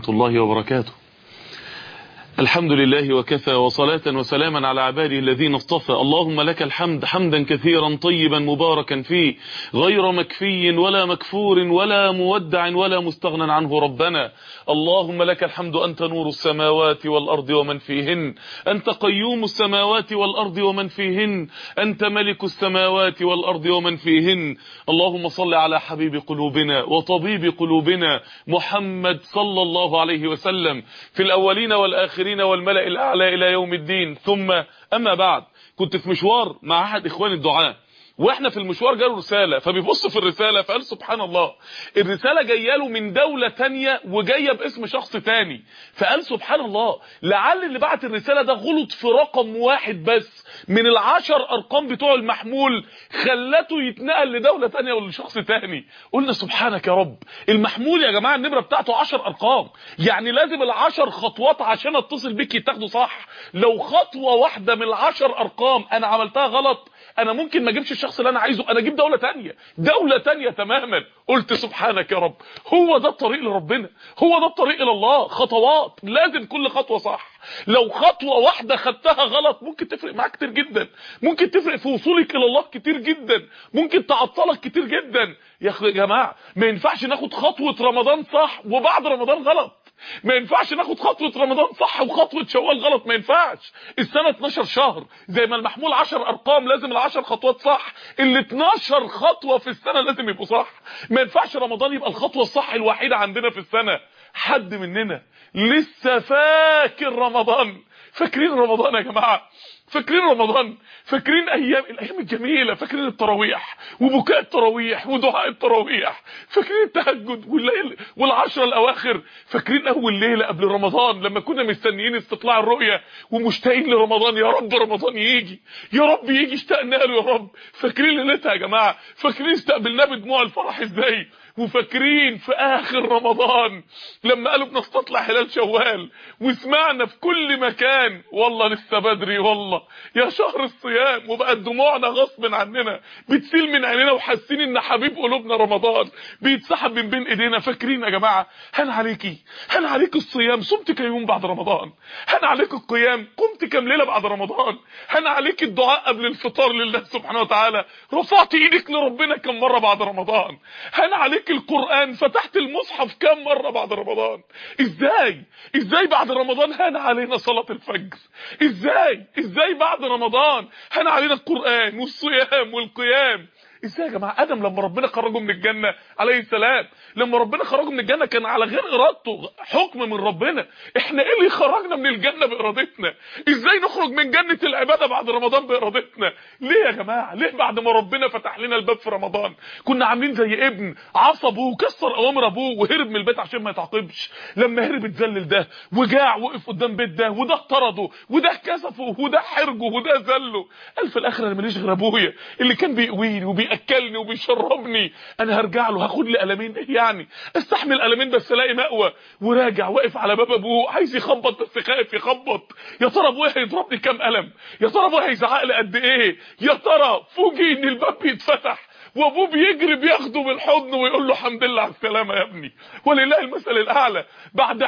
الله وبركاته الحمد لله وكفى وصلاة وسلاما على عباده الذين اصطفى اللهم لك الحمد حمدا كثيرا طيبا مباركا فيه غير مكفي ولا مكفور ولا مودع ولا مستغنى عنه ربنا اللهم لك الحمد أنت نور السماوات والأرض ومن فيهن أنت قيوم السماوات والأرض ومن فيهن أنت ملك السماوات والأرض ومن فيهن اللهم صل على حبيب قلوبنا وطبيب قلوبنا محمد صلى الله عليه وسلم في الأولين والآخرين والملأ الأعلى إلى يوم الدين ثم أما بعد كنت في مشوار مع أحد إخوان الدعاء واحنا في المشوار جاله رساله فبيبص في الرساله فقال سبحان الله الرساله جايه له من دوله تانية وجايه باسم شخص تاني فقال سبحان الله لعل اللي بعت الرساله ده غلط في رقم واحد بس من العشر ارقام بتوع المحمول خلته يتنقل لدوله تانية ولا لشخص تاني قلنا سبحانك يا رب المحمول يا جماعه النمره بتاعته 10 ارقام يعني لازم العشر خطوات عشان اتصل بيك يتاخدوا صح لو خطوه واحده من العشر ارقام انا عملتها غلط انا ممكن ما اجيبش الشخص اللي انا عايزه انا اجيب دوله تانية دوله تانية تماما قلت سبحانك يا رب هو ده الطريق لربنا هو ده الطريق الى الله خطوات لازم كل خطوه صح لو خطوه واحده خدتها غلط ممكن تفرق معاك كتير جدا ممكن تفرق في وصولك الى الله كتير جدا ممكن تعطلك كتير جدا يا جماعه ما ينفعش ناخد خطوه رمضان صح وبعد رمضان غلط ما ينفعش ناخد خطوه رمضان صح وخطوه شوال غلط ما ينفعش السنه 12 شهر زي ما المحمول 10 ارقام لازم ال10 خطوات صح ال 12 خطوه في السنه لازم يبقوا صح ما ينفعش رمضان يبقى الخطوه الصح الوحيده عندنا في السنه حد مننا لسه فاكر رمضان فاكرين رمضان يا جماعه فاكرين رمضان فاكرين ايام الايام الجميله فاكرين التراويح وبكاء التراويح ودعاء التراويح فاكرين التهجد والليل والعشره الاواخر فاكرين اول ليله قبل رمضان لما كنا مستنيين استطلاع الرؤيه ومشتاقين لرمضان يا رب رمضان يجي يا رب يجي اشتقنا له يا رب فاكرين ليلتها يا جماعه فاكرين استقبلناه بدموع الفرح ازاي وفاكرين في اخر رمضان لما قالوا بنستطلع هلال شوال وسمعنا في كل مكان والله لسه بدري والله يا شهر الصيام وبقت دموعنا غصب عننا بتسيل من عينينا وحاسين ان حبيب قلوبنا رمضان بيتسحب من بين ايدينا فاكرين يا جماعه هن عليكي هن عليك الصيام صمت كام يوم بعد رمضان هن عليك القيام قمت كام ليله بعد رمضان هن عليك الدعاء قبل الفطار لله سبحانه وتعالى رفعت ايدك لربنا كم مره بعد رمضان هن عليك القرآن فتحت المصحف كم مرة بعد رمضان ازاي ازاي بعد رمضان هان علينا صلاة الفجر ازاي ازاي بعد رمضان هان علينا القرآن والصيام والقيام ازاي يا جماعه ادم لما ربنا خرجه من الجنه عليه السلام لما ربنا خرجه من الجنه كان على غير ارادته حكم من ربنا احنا ايه اللي خرجنا من الجنه بارادتنا ازاي نخرج من جنه العباده بعد رمضان بارادتنا ليه يا جماعه ليه بعد ما ربنا فتح لنا الباب في رمضان كنا عاملين زي ابن عصى ابوه وكسر اوامر ابوه وهرب من البيت عشان ما يتعاقبش لما هرب اتذلل ده وجاع وقف قدام بيت ده وده اطرده وده كسفه وده حرجه وده ذله قال في الاخر انا ماليش غير ابويا اللي كان بيقويني وبي بياكلني وبيشربني انا هرجع له هاخد لي قلمين ايه يعني استحمل قلمين بس الاقي مأوى وراجع واقف على باب ابوه عايز يخبط بس خايف يخبط يا ترى ابويا هيضربني كام قلم يا ترى ابويا هيزعق لي قد ايه يا ترى فوجئ ان الباب بيتفتح وابوه بيجري بياخده بالحضن ويقول له الحمد لله على السلامه يا ابني ولله المثل الاعلى بعد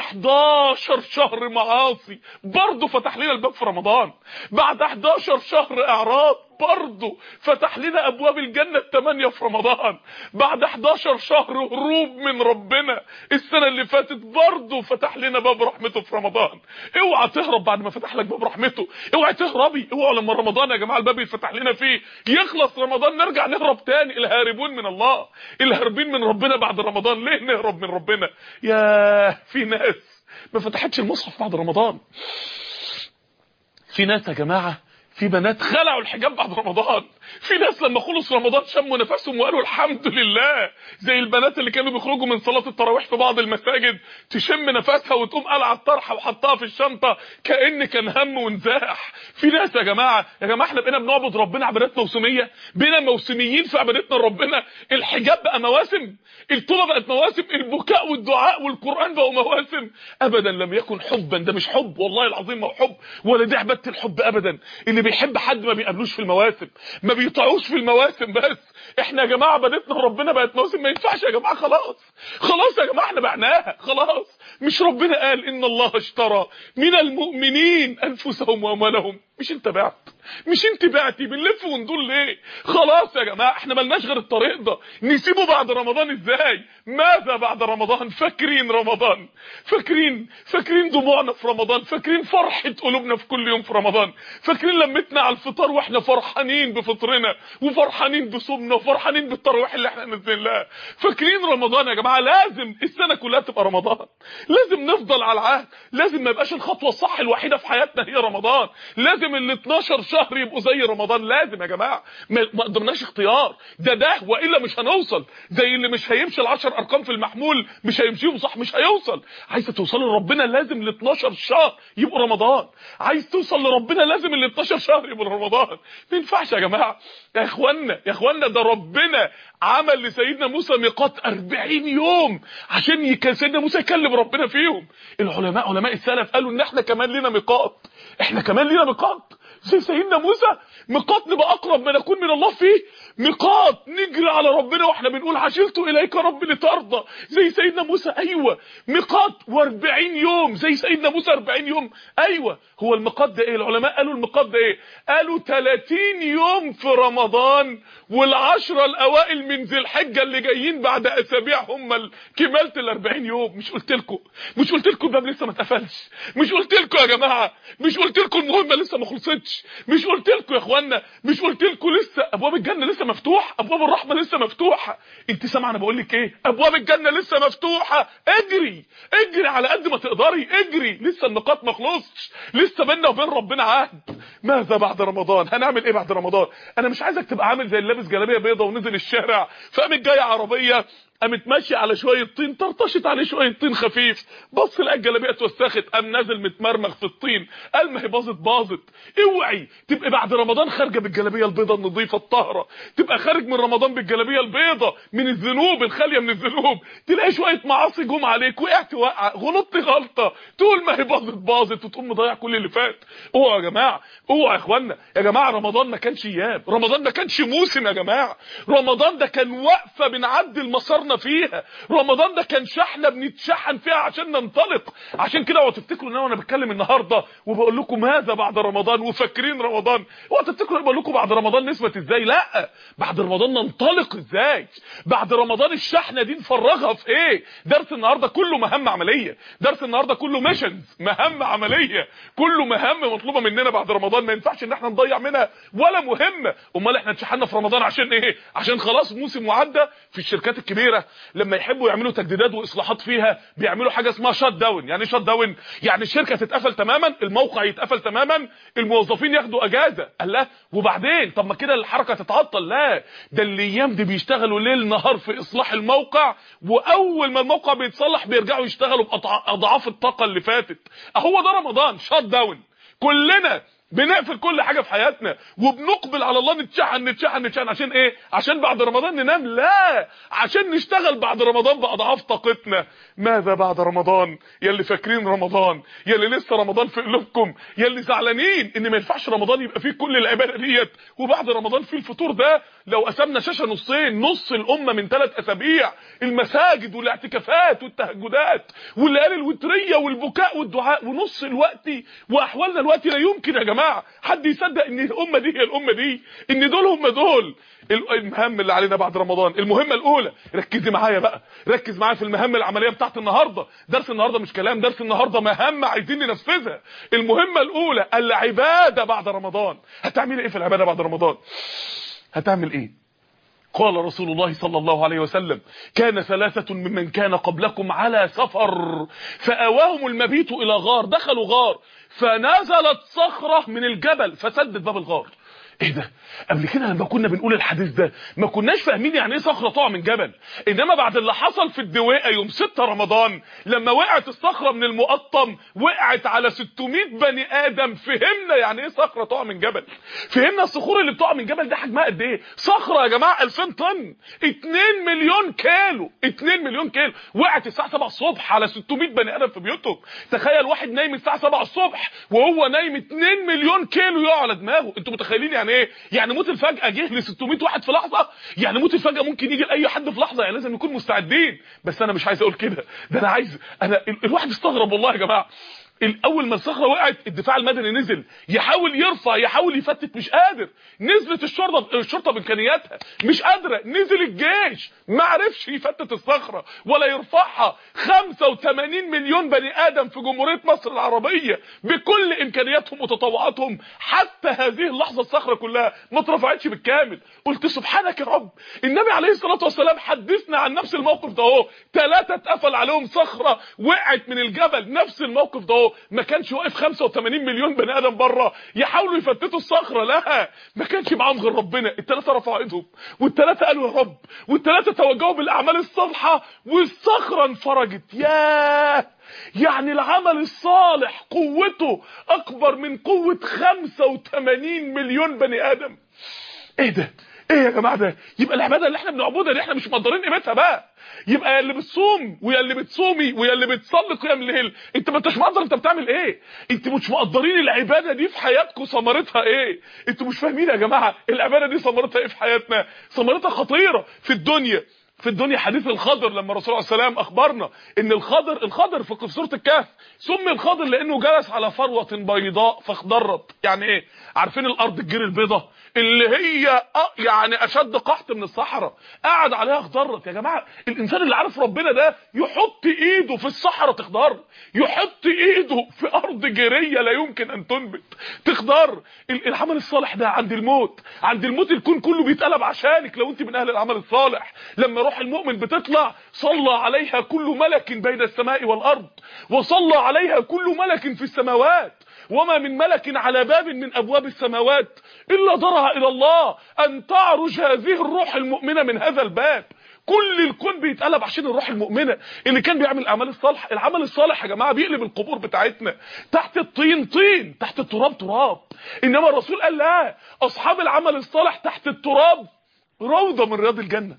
11 شهر معاصي برضه فتح لنا الباب في رمضان بعد 11 شهر اعراض برضه فتح لنا ابواب الجنه الثمانيه في رمضان بعد 11 شهر هروب من ربنا السنه اللي فاتت برضه فتح لنا باب رحمته في رمضان اوعى تهرب بعد ما فتح لك باب رحمته اوعى تهربي اوعى لما رمضان يا جماعه الباب يتفتح لنا فيه يخلص رمضان نرجع نهرب تاني الهاربون من الله الهاربين من ربنا بعد رمضان ليه نهرب من ربنا يا في ناس ما فتحتش المصحف بعد رمضان في ناس يا جماعه في بنات خلعوا الحجاب بعد رمضان في ناس لما خلص رمضان شموا نفسهم وقالوا الحمد لله زي البنات اللي كانوا بيخرجوا من صلاه التراويح في بعض المساجد تشم نفسها وتقوم قلع الطرحه وحطها في الشنطه كان كان هم ونزاح في ناس يا جماعه يا جماعه احنا بقينا بنعبد ربنا عبادات موسميه بقينا موسميين في عبادتنا لربنا الحجاب بقى مواسم الطوبه بقت مواسم البكاء والدعاء والقران بقوا مواسم ابدا لم يكن حبا ده مش حب والله العظيم ما هو حب ولا دي عباده الحب ابدا اللي بيحب حد ما بيقابلوش في المواسم ما ما بيطيعوش في المواسم بس احنا يا جماعه عبادتنا ربنا بقت مواسم ما ينفعش يا جماعه خلاص خلاص يا جماعه احنا بعناها خلاص مش ربنا قال ان الله اشترى من المؤمنين انفسهم واموالهم مش انت بعت مش انت بعتي بنلف وندور ليه خلاص يا جماعه احنا ملناش غير الطريق ده نسيبه بعد رمضان ازاي ماذا بعد رمضان فاكرين رمضان فاكرين فاكرين دموعنا في رمضان فاكرين فرحه قلوبنا في كل يوم في رمضان فاكرين لمتنا على الفطار واحنا فرحانين بفطرنا وفرحانين بصومنا وفرحانين بالتراويح اللي احنا نازلين لها فاكرين رمضان يا جماعه لازم السنه كلها تبقى رمضان لازم نفضل على العهد لازم ما يبقاش الخطوه الصح الوحيده في حياتنا هي رمضان لازم ال 12 شهر يبقوا زي رمضان لازم يا جماعه ما ما قدرناش اختيار ده ده والا مش هنوصل زي اللي مش هيمشي ال10 ارقام في المحمول مش هيمشيهم صح مش هيوصل عايزه توصل لربنا لازم ال 12 شهر يبقوا رمضان عايز توصل لربنا لازم ال 12 شهر يبقوا رمضان ما ينفعش يا جماعه يا اخوانا يا اخوانا ده ربنا عمل لسيدنا موسى ميقات 40 يوم عشان يك- سيدنا موسى يكلم ربنا فيهم العلماء علماء السلف قالوا ان احنا كمان لينا ميقات احنا كمان لينا ميقات زي سيدنا موسى ميقات نبقى اقرب ما نكون من الله فيه ميقات نجري على ربنا واحنا بنقول عجلت اليك رب لترضى زي سيدنا موسى ايوه ميقات و40 يوم زي سيدنا موسى 40 يوم ايوه هو الميقات ده ايه العلماء قالوا الميقات ده ايه قالوا 30 يوم في رمضان والعشرة الاوائل من ذي الحجه اللي جايين بعد اسابيع هم ال- كمالة ال 40 يوم مش قلت لكم مش قلت لكم الباب لسه ما اتقفلش مش قلت لكم يا جماعه مش قلت لكم المهمه لسه ما خلصتش مش قلت لكم يا اخوانا مش قلت لكم لسه ابواب الجنه لسه مفتوحه ابواب الرحمه لسه مفتوحه انت سامعه انا بقول لك ايه ابواب الجنه لسه مفتوحه اجري اجري على قد ما تقدري اجري لسه النقاط ما خلصتش لسه بيننا وبين ربنا عهد ماذا بعد رمضان هنعمل ايه بعد رمضان انا مش عايزك تبقى عامل زي اللي لابس جلابيه بيضه ونزل الشارع فقامت جايه عربيه قامت ماشيه على شويه طين طرطشت عليه شويه طين خفيف بص لقى الجلابيه اتوسخت قام نازل متمرمغ في الطين قال ما هي باظت باظت اوعي تبقى بعد رمضان خارجه بالجلابيه البيضه النظيفه الطاهره تبقى خارج من رمضان بالجلابيه البيضه من الذنوب الخاليه من الذنوب تلاقي شويه معاصي جم عليك وقعت وقع غلطت غلطه تقول ما هي باظت باظت وتقوم مضيع كل اللي فات اوعوا يا جماعه اوعوا يا اخوانا يا جماعه رمضان ما كانش ايام رمضان ما كانش موسم يا جماعه رمضان ده كان وقفه بنعدل مسارنا فيها رمضان ده كان شحنه بنتشحن فيها عشان ننطلق عشان كده اوعوا تفتكروا ان انا وانا بتكلم النهارده وبقول لكم ماذا بعد رمضان وفاكرين رمضان اوعوا تفتكروا انا بقول لكم بعد رمضان نثبت ازاي لا بعد رمضان ننطلق ازاي بعد رمضان الشحنه دي نفرغها في ايه درس النهارده كله مهام عمليه درس النهارده كله ميشنز مهام عمليه كله مهام مطلوبه مننا بعد رمضان ما ينفعش ان احنا نضيع منها ولا مهمه امال احنا اتشحنا في رمضان عشان ايه عشان خلاص موسم وعدى في الشركات الكبيره لما يحبوا يعملوا تجديدات واصلاحات فيها بيعملوا حاجه اسمها شات داون يعني ايه شات داون يعني الشركه تتقفل تماما الموقع يتقفل تماما الموظفين ياخدوا اجازه قال لا وبعدين طب ما كده الحركه تتعطل لا ده الايام دي بيشتغلوا ليل نهار في اصلاح الموقع واول ما الموقع بيتصلح بيرجعوا يشتغلوا باضعاف الطاقه اللي فاتت اهو ده رمضان شات داون كلنا بنقفل كل حاجه في حياتنا وبنقبل على الله نتشحن نتشحن نتشحن عشان ايه عشان بعد رمضان ننام لا عشان نشتغل بعد رمضان باضعاف طاقتنا ماذا بعد رمضان يا اللي فاكرين رمضان يا اللي لسه رمضان في قلوبكم يا اللي زعلانين ان ما ينفعش رمضان يبقى فيه كل العباده ديت وبعد رمضان فيه الفطور ده لو قسمنا شاشه نصين نص الامه من ثلاث اسابيع المساجد والاعتكافات والتهجدات والليالي الوتريه والبكاء والدعاء ونص الوقت واحوالنا الوقت لا يمكن يا جماعه حد يصدق ان الامه دي هي الامه دي ان دول هم دول المهام اللي علينا بعد رمضان المهمه الاولى ركزي معايا بقى ركز معايا في المهام العمليه بتاعت النهارده درس النهارده مش كلام درس النهارده مهمه عايزين ننفذها المهمه الاولى العباده بعد رمضان هتعملي ايه في العباده بعد رمضان هتعمل ايه قال رسول الله صلى الله عليه وسلم كان ثلاثة ممن كان قبلكم على سفر فأواهم المبيت إلى غار دخلوا غار فنزلت صخرة من الجبل فسدت باب الغار ايه ده قبل كده لما كنا بنقول الحديث ده ما كناش فاهمين يعني ايه صخره تقع من جبل انما بعد اللي حصل في الدويقه يوم 6 رمضان لما وقعت الصخره من المقطم وقعت على 600 بني ادم فهمنا يعني ايه صخره تقع من جبل فهمنا الصخور اللي بتقع من جبل ده حجمها قد ايه صخره يا جماعه 2000 طن 2 مليون كيلو 2 مليون كيلو وقعت الساعه 7 الصبح على 600 بني ادم في بيوتهم تخيل واحد نايم الساعه 7 الصبح وهو نايم 2 مليون كيلو يقع على دماغه انتوا متخيلين يعني يعني ايه يعني موت الفجأة جه ل 600 واحد في لحظة يعني موت الفجأة ممكن يجي لاي حد في لحظة يعني لازم نكون مستعدين بس انا مش عايز اقول كده ده انا عايز انا ال- الواحد استغرب والله يا جماعه الاول ما الصخره وقعت الدفاع المدني نزل يحاول يرفع يحاول يفتت مش قادر نزلت الشرطه الشرطه بامكانياتها مش قادره نزل الجيش ما عرفش يفتت الصخره ولا يرفعها 85 مليون بني ادم في جمهوريه مصر العربيه بكل امكانياتهم وتطوعاتهم حتى هذه اللحظه الصخره كلها ما اترفعتش بالكامل قلت سبحانك يا رب النبي عليه الصلاه والسلام حدثنا عن نفس الموقف ده اهو ثلاثه اتقفل عليهم صخره وقعت من الجبل نفس الموقف ده اهو ما كانش واقف 85 مليون بني ادم بره يحاولوا يفتتوا الصخره لا ما كانش معاهم غير ربنا الثلاثه رفعوا ايدهم والثلاثه قالوا يا رب والثلاثه توجهوا بالاعمال الصالحه والصخره انفرجت ياه يعني العمل الصالح قوته اكبر من قوه 85 مليون بني ادم ايه ده ايه يا جماعه ده يبقى العباده اللي احنا بنعبدها دي احنا مش مقدرين قيمتها بقى يبقى يا اللي بتصوم ويا اللي بتصومي ويا اللي بتصلي قيام الليل انت ما انتش مقدر انت بتعمل ايه انت مش مقدرين العباده دي في حياتكم ثمرتها ايه انتوا مش فاهمين يا جماعه العباده دي ثمرتها ايه في حياتنا ثمرتها خطيره في الدنيا في الدنيا حديث الخضر لما الرسول عليه السلام اخبرنا ان الخضر الخضر في سوره الكهف سمي الخضر لانه جلس على فروه بيضاء فاخضرت يعني ايه عارفين الارض الجير البيضاء اللي هي أ- يعني اشد قحط من الصحراء قعد عليها اخضرت يا جماعه الانسان اللي عارف ربنا ده يحط ايده في الصحراء تخضر يحط ايده في ارض جيريه لا يمكن ان تنبت تخضر ال- العمل الصالح ده عند الموت عند الموت الكون كله بيتقلب عشانك لو انت من اهل العمل الصالح لما روح المؤمن بتطلع صلى عليها كل ملك بين السماء والارض وصلى عليها كل ملك في السماوات وما من ملك على باب من ابواب السماوات الا ضرع الى الله ان تعرج هذه الروح المؤمنه من هذا الباب كل الكون بيتقلب عشان الروح المؤمنه اللي كان بيعمل الاعمال الصالحه العمل الصالح يا جماعه بيقلب القبور بتاعتنا تحت الطين طين تحت التراب تراب انما الرسول قال لا اصحاب العمل الصالح تحت التراب روضه من رياض الجنه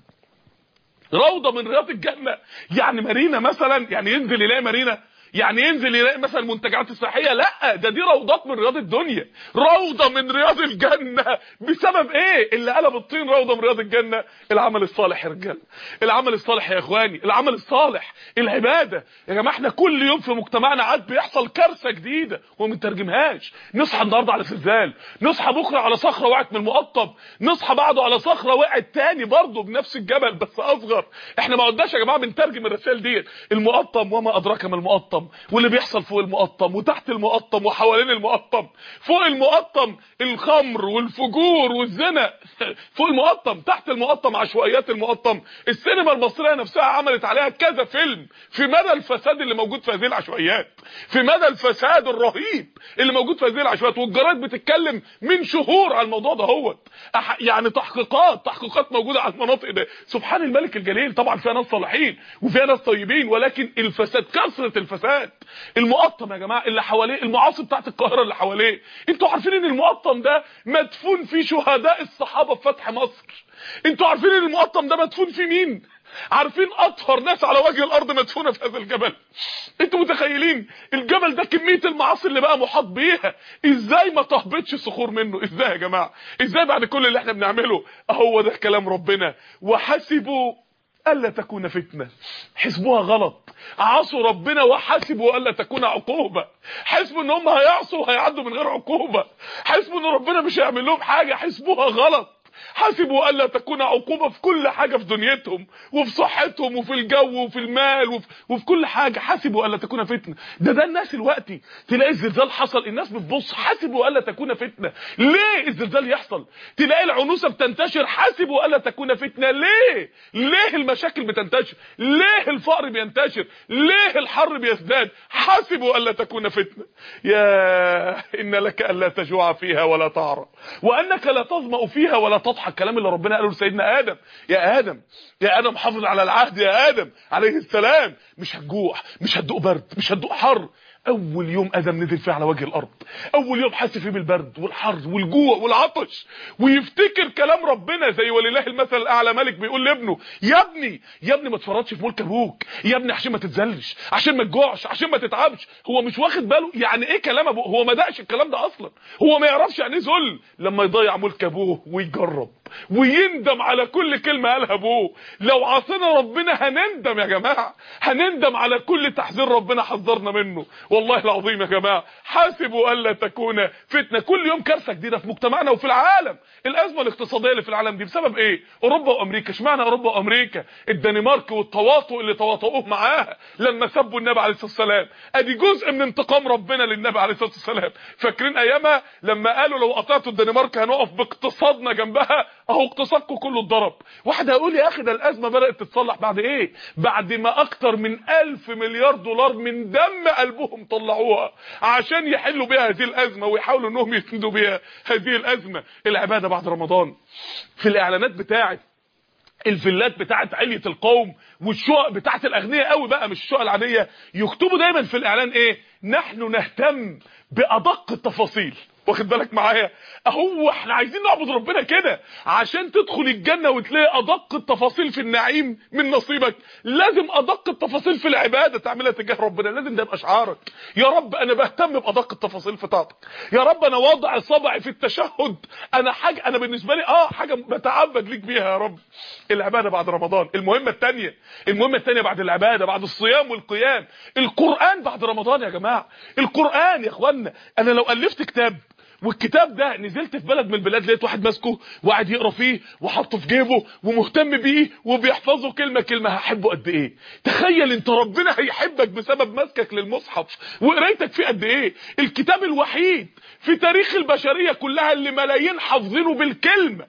روضه من رياض الجنه يعني مارينا مثلا يعني ينزل يلاقي مارينا يعني ينزل يلاقي مثلا المنتجعات الصحيه لا ده دي روضات من رياض الدنيا روضه من رياض الجنه بسبب ايه اللي قلب الطين روضه من رياض الجنه العمل الصالح يا رجاله العمل الصالح يا اخواني العمل الصالح العباده يا جماعه احنا كل يوم في مجتمعنا عاد بيحصل كارثه جديده وما بنترجمهاش نصحى النهارده على زلزال نصحى بكره على صخره وقعت من المقطم نصحى بعده على صخره وقعت تاني برضه بنفس الجبل بس اصغر احنا ما قلناش يا جماعه بنترجم الرسائل ديت المقطم وما ادراك ما المقطم واللي بيحصل فوق المقطم وتحت المقطم وحوالين المقطم فوق المقطم الخمر والفجور والزنا فوق المقطم تحت المقطم عشوائيات المقطم السينما المصريه نفسها عملت عليها كذا فيلم في مدى الفساد اللي موجود في هذه العشوائيات في مدى الفساد الرهيب اللي موجود في هذه العشوائيات والجرايد بتتكلم من شهور على الموضوع ده هو يعني تحقيقات تحقيقات موجوده على المناطق ده سبحان الملك الجليل طبعا فيها ناس صالحين وفيها ناس طيبين ولكن الفساد كثره الفساد المقطم يا جماعه اللي حواليه المعاصي بتاعت القاهره اللي حواليه انتوا عارفين ان المقطم ده مدفون فيه شهداء الصحابه في فتح مصر انتوا عارفين ان المقطم ده مدفون فيه مين عارفين اطهر ناس على وجه الارض مدفونه في هذا الجبل انتوا متخيلين الجبل ده كميه المعاصي اللي بقى محاط بيها ازاي ما تهبطش صخور منه ازاي يا جماعه ازاي بعد كل اللي احنا بنعمله اهو ده كلام ربنا وحسبوا الا تكون فتنه حسبوها غلط عصوا ربنا وحسبوا الا تكون عقوبه حسبوا ان هم هيعصوا وهيعدوا من غير عقوبه حسبوا ان ربنا مش هيعمل لهم حاجه حسبوها غلط حسبوا الا تكون عقوبه في كل حاجه في دنيتهم وفي صحتهم وفي الجو وفي المال وفي, وفي كل حاجه حسبوا الا تكون فتنه ده ده الناس الوقتي تلاقي الزلزال حصل الناس بتبص حسبوا الا تكون فتنه ليه الزلزال يحصل تلاقي العنوسه بتنتشر حسبوا الا تكون فتنه ليه ليه المشاكل بتنتشر ليه الفقر بينتشر ليه الحر بيزداد حسبوا الا تكون فتنه يا ان لك الا تجوع فيها ولا تعرى وانك لا تظمأ فيها ولا تضحك الكلام اللي ربنا قاله لسيدنا ادم يا ادم يا ادم حافظ على العهد يا ادم عليه السلام مش هتجوع مش هتدوق برد مش هتدوق حر اول يوم ادم نزل فيه على وجه الارض اول يوم حس فيه بالبرد والحر والجوع والعطش ويفتكر كلام ربنا زي ولله المثل الاعلى ملك بيقول لابنه يا ابني يا ابني ما تفرطش في ملك ابوك يا ابني عشان ما تتذلش عشان ما تجوعش عشان ما تتعبش هو مش واخد باله يعني ايه كلام ابوه هو ما دقش الكلام ده اصلا هو ما يعرفش يعني ايه ذل لما يضيع ملك ابوه ويجرب ويندم على كل كلمه قالها ابوه لو عصينا ربنا هنندم يا جماعه هنندم على كل تحذير ربنا حذرنا منه والله العظيم يا جماعه حاسبوا الا تكون فتنه كل يوم كارثه جديده في مجتمعنا وفي العالم الازمه الاقتصاديه اللي في العالم دي بسبب ايه اوروبا وامريكا اشمعنى اوروبا وامريكا الدنمارك والتواطؤ اللي تواطؤوه معاها لما سبوا النبي عليه الصلاه والسلام ادي جزء من انتقام ربنا للنبي عليه الصلاه والسلام فاكرين ايامها لما قالوا لو قطعتوا الدنمارك هنقف باقتصادنا جنبها اهو اقتصادكم كله اتضرب واحد هيقول يا اخي ده الازمه بدات تتصلح بعد ايه بعد ما اكتر من ألف مليار دولار من دم قلبهم طلعوها عشان يحلوا بيها هذه الازمه ويحاولوا انهم يسندوا بيها هذه الازمه العباده بعد رمضان في الاعلانات بتاعه الفيلات بتاعت علية القوم والشقق بتاعت الاغنياء قوي بقى مش الشقق العاديه يكتبوا دايما في الاعلان ايه نحن نهتم بادق التفاصيل واخد بالك معايا اهو احنا عايزين نعبد ربنا كده عشان تدخل الجنه وتلاقي ادق التفاصيل في النعيم من نصيبك لازم ادق التفاصيل في العباده تعملها تجاه ربنا لازم ده يبقى شعارك يا رب انا بهتم بادق التفاصيل في طاعتك يا رب انا واضع صبعي في التشهد انا حاجه انا بالنسبه لي اه حاجه بتعبد ليك بيها يا رب العباده بعد رمضان المهمه الثانيه المهمه الثانيه بعد العباده بعد الصيام والقيام القران بعد رمضان يا جماعه القران يا اخوانا انا لو الفت كتاب والكتاب ده نزلت في بلد من البلاد لقيت واحد ماسكه وقاعد يقرا فيه وحاطه في جيبه ومهتم بيه وبيحفظه كلمه كلمه هحبه قد ايه تخيل انت ربنا هيحبك بسبب مسكك للمصحف وقرايتك فيه قد ايه الكتاب الوحيد في تاريخ البشريه كلها اللي ملايين حافظينه بالكلمه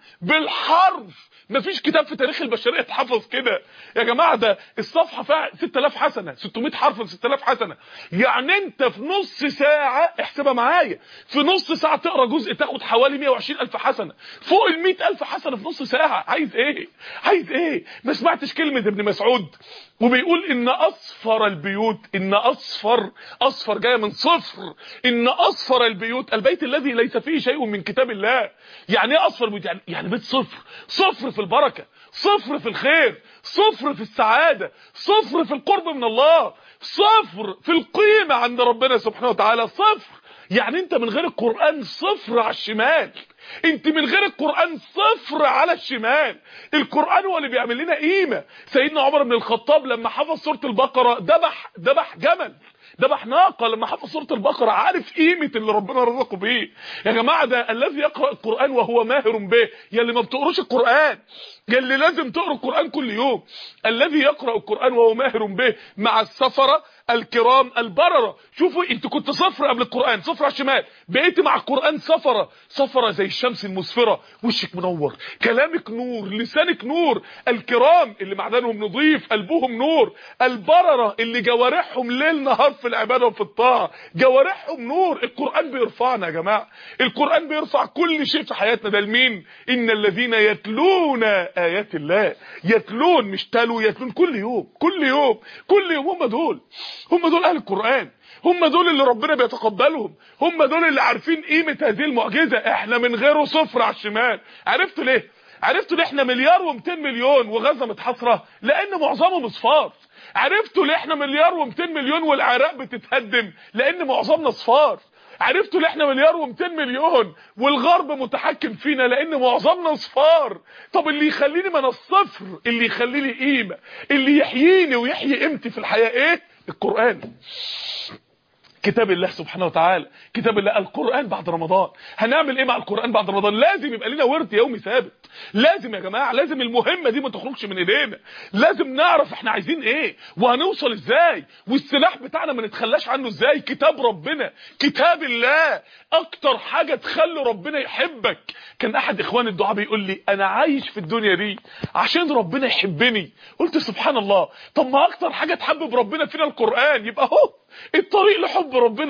بالحرف مفيش كتاب في تاريخ البشريه اتحفظ كده يا جماعه ده الصفحه فيها 6000 حسنه 600 حرف في 6000 حسنه يعني انت في نص ساعه احسبها معايا في نص ساعه تقرا جزء تاخد حوالي 120000 حسنه فوق ال 100000 حسنه في نص ساعه عايز ايه عايز ايه ما سمعتش كلمه ابن مسعود وبيقول ان اصفر البيوت ان اصفر اصفر جايه من صفر ان اصفر البيوت البيت الذي ليس فيه شيء من كتاب الله يعني ايه اصفر بيوت يعني, يعني بيت صفر صفر في البركه صفر في الخير صفر في السعاده صفر في القرب من الله صفر في القيمه عند ربنا سبحانه وتعالى صفر يعني انت من غير القرآن صفر على الشمال انت من غير القرآن صفر على الشمال القرآن هو اللي بيعمل لنا قيمة سيدنا عمر بن الخطاب لما حفظ سورة البقرة ذبح ذبح جمل ذبح ناقه لما حفظ سوره البقره عارف قيمه اللي ربنا رزقه بيه يا جماعه ده الذي يقرا القران وهو ماهر به يا اللي ما بتقروش القران يا اللي لازم تقرا القران كل يوم الذي يقرا القران وهو ماهر به مع السفره الكرام البرره شوفوا انت كنت صفر قبل القران صفر على الشمال بقيت مع القران سفره سفره زي الشمس المسفره وشك منور كلامك نور لسانك نور الكرام اللي معدنهم نظيف قلبهم نور البرره اللي جوارحهم ليل نهار في العباده وفي الطاعه جوارحهم نور القران بيرفعنا يا جماعه القران بيرفع كل شيء في حياتنا ده لمين ان الذين يتلون ايات الله يتلون مش تلو يتلون كل يوم كل يوم كل يوم هم دول هم دول اهل القرآن هم دول اللي ربنا بيتقبلهم هم دول اللي عارفين قيمة هذه المعجزة احنا من غيره صفر على الشمال عرفتوا ليه عرفتوا ليه احنا مليار و200 مليون وغزة متحصرة لان معظمهم اصفار عرفتوا ليه احنا مليار و200 مليون والعراق بتتهدم لان معظمنا اصفار عرفتوا ليه احنا مليار و200 مليون والغرب متحكم فينا لان معظمنا اصفار طب اللي يخليني من الصفر اللي يخلي لي قيمه اللي يحييني ويحيي قيمتي في الحياه ايه القرآن كتاب الله سبحانه وتعالى كتاب الله القرآن بعد رمضان هنعمل ايه مع القرآن بعد رمضان لازم يبقى لنا ورد يومي ثابت لازم يا جماعة لازم المهمة دي ما تخرجش من ايدينا لازم نعرف احنا عايزين ايه وهنوصل ازاي والسلاح بتاعنا ما نتخلاش عنه ازاي كتاب ربنا كتاب الله اكتر حاجة تخلي ربنا يحبك كان احد اخوان الدعاء بيقول لي انا عايش في الدنيا دي عشان ربنا يحبني قلت سبحان الله طب ما اكتر حاجة تحبب ربنا فينا القرآن يبقى اهو الطريق لحب ربنا اهو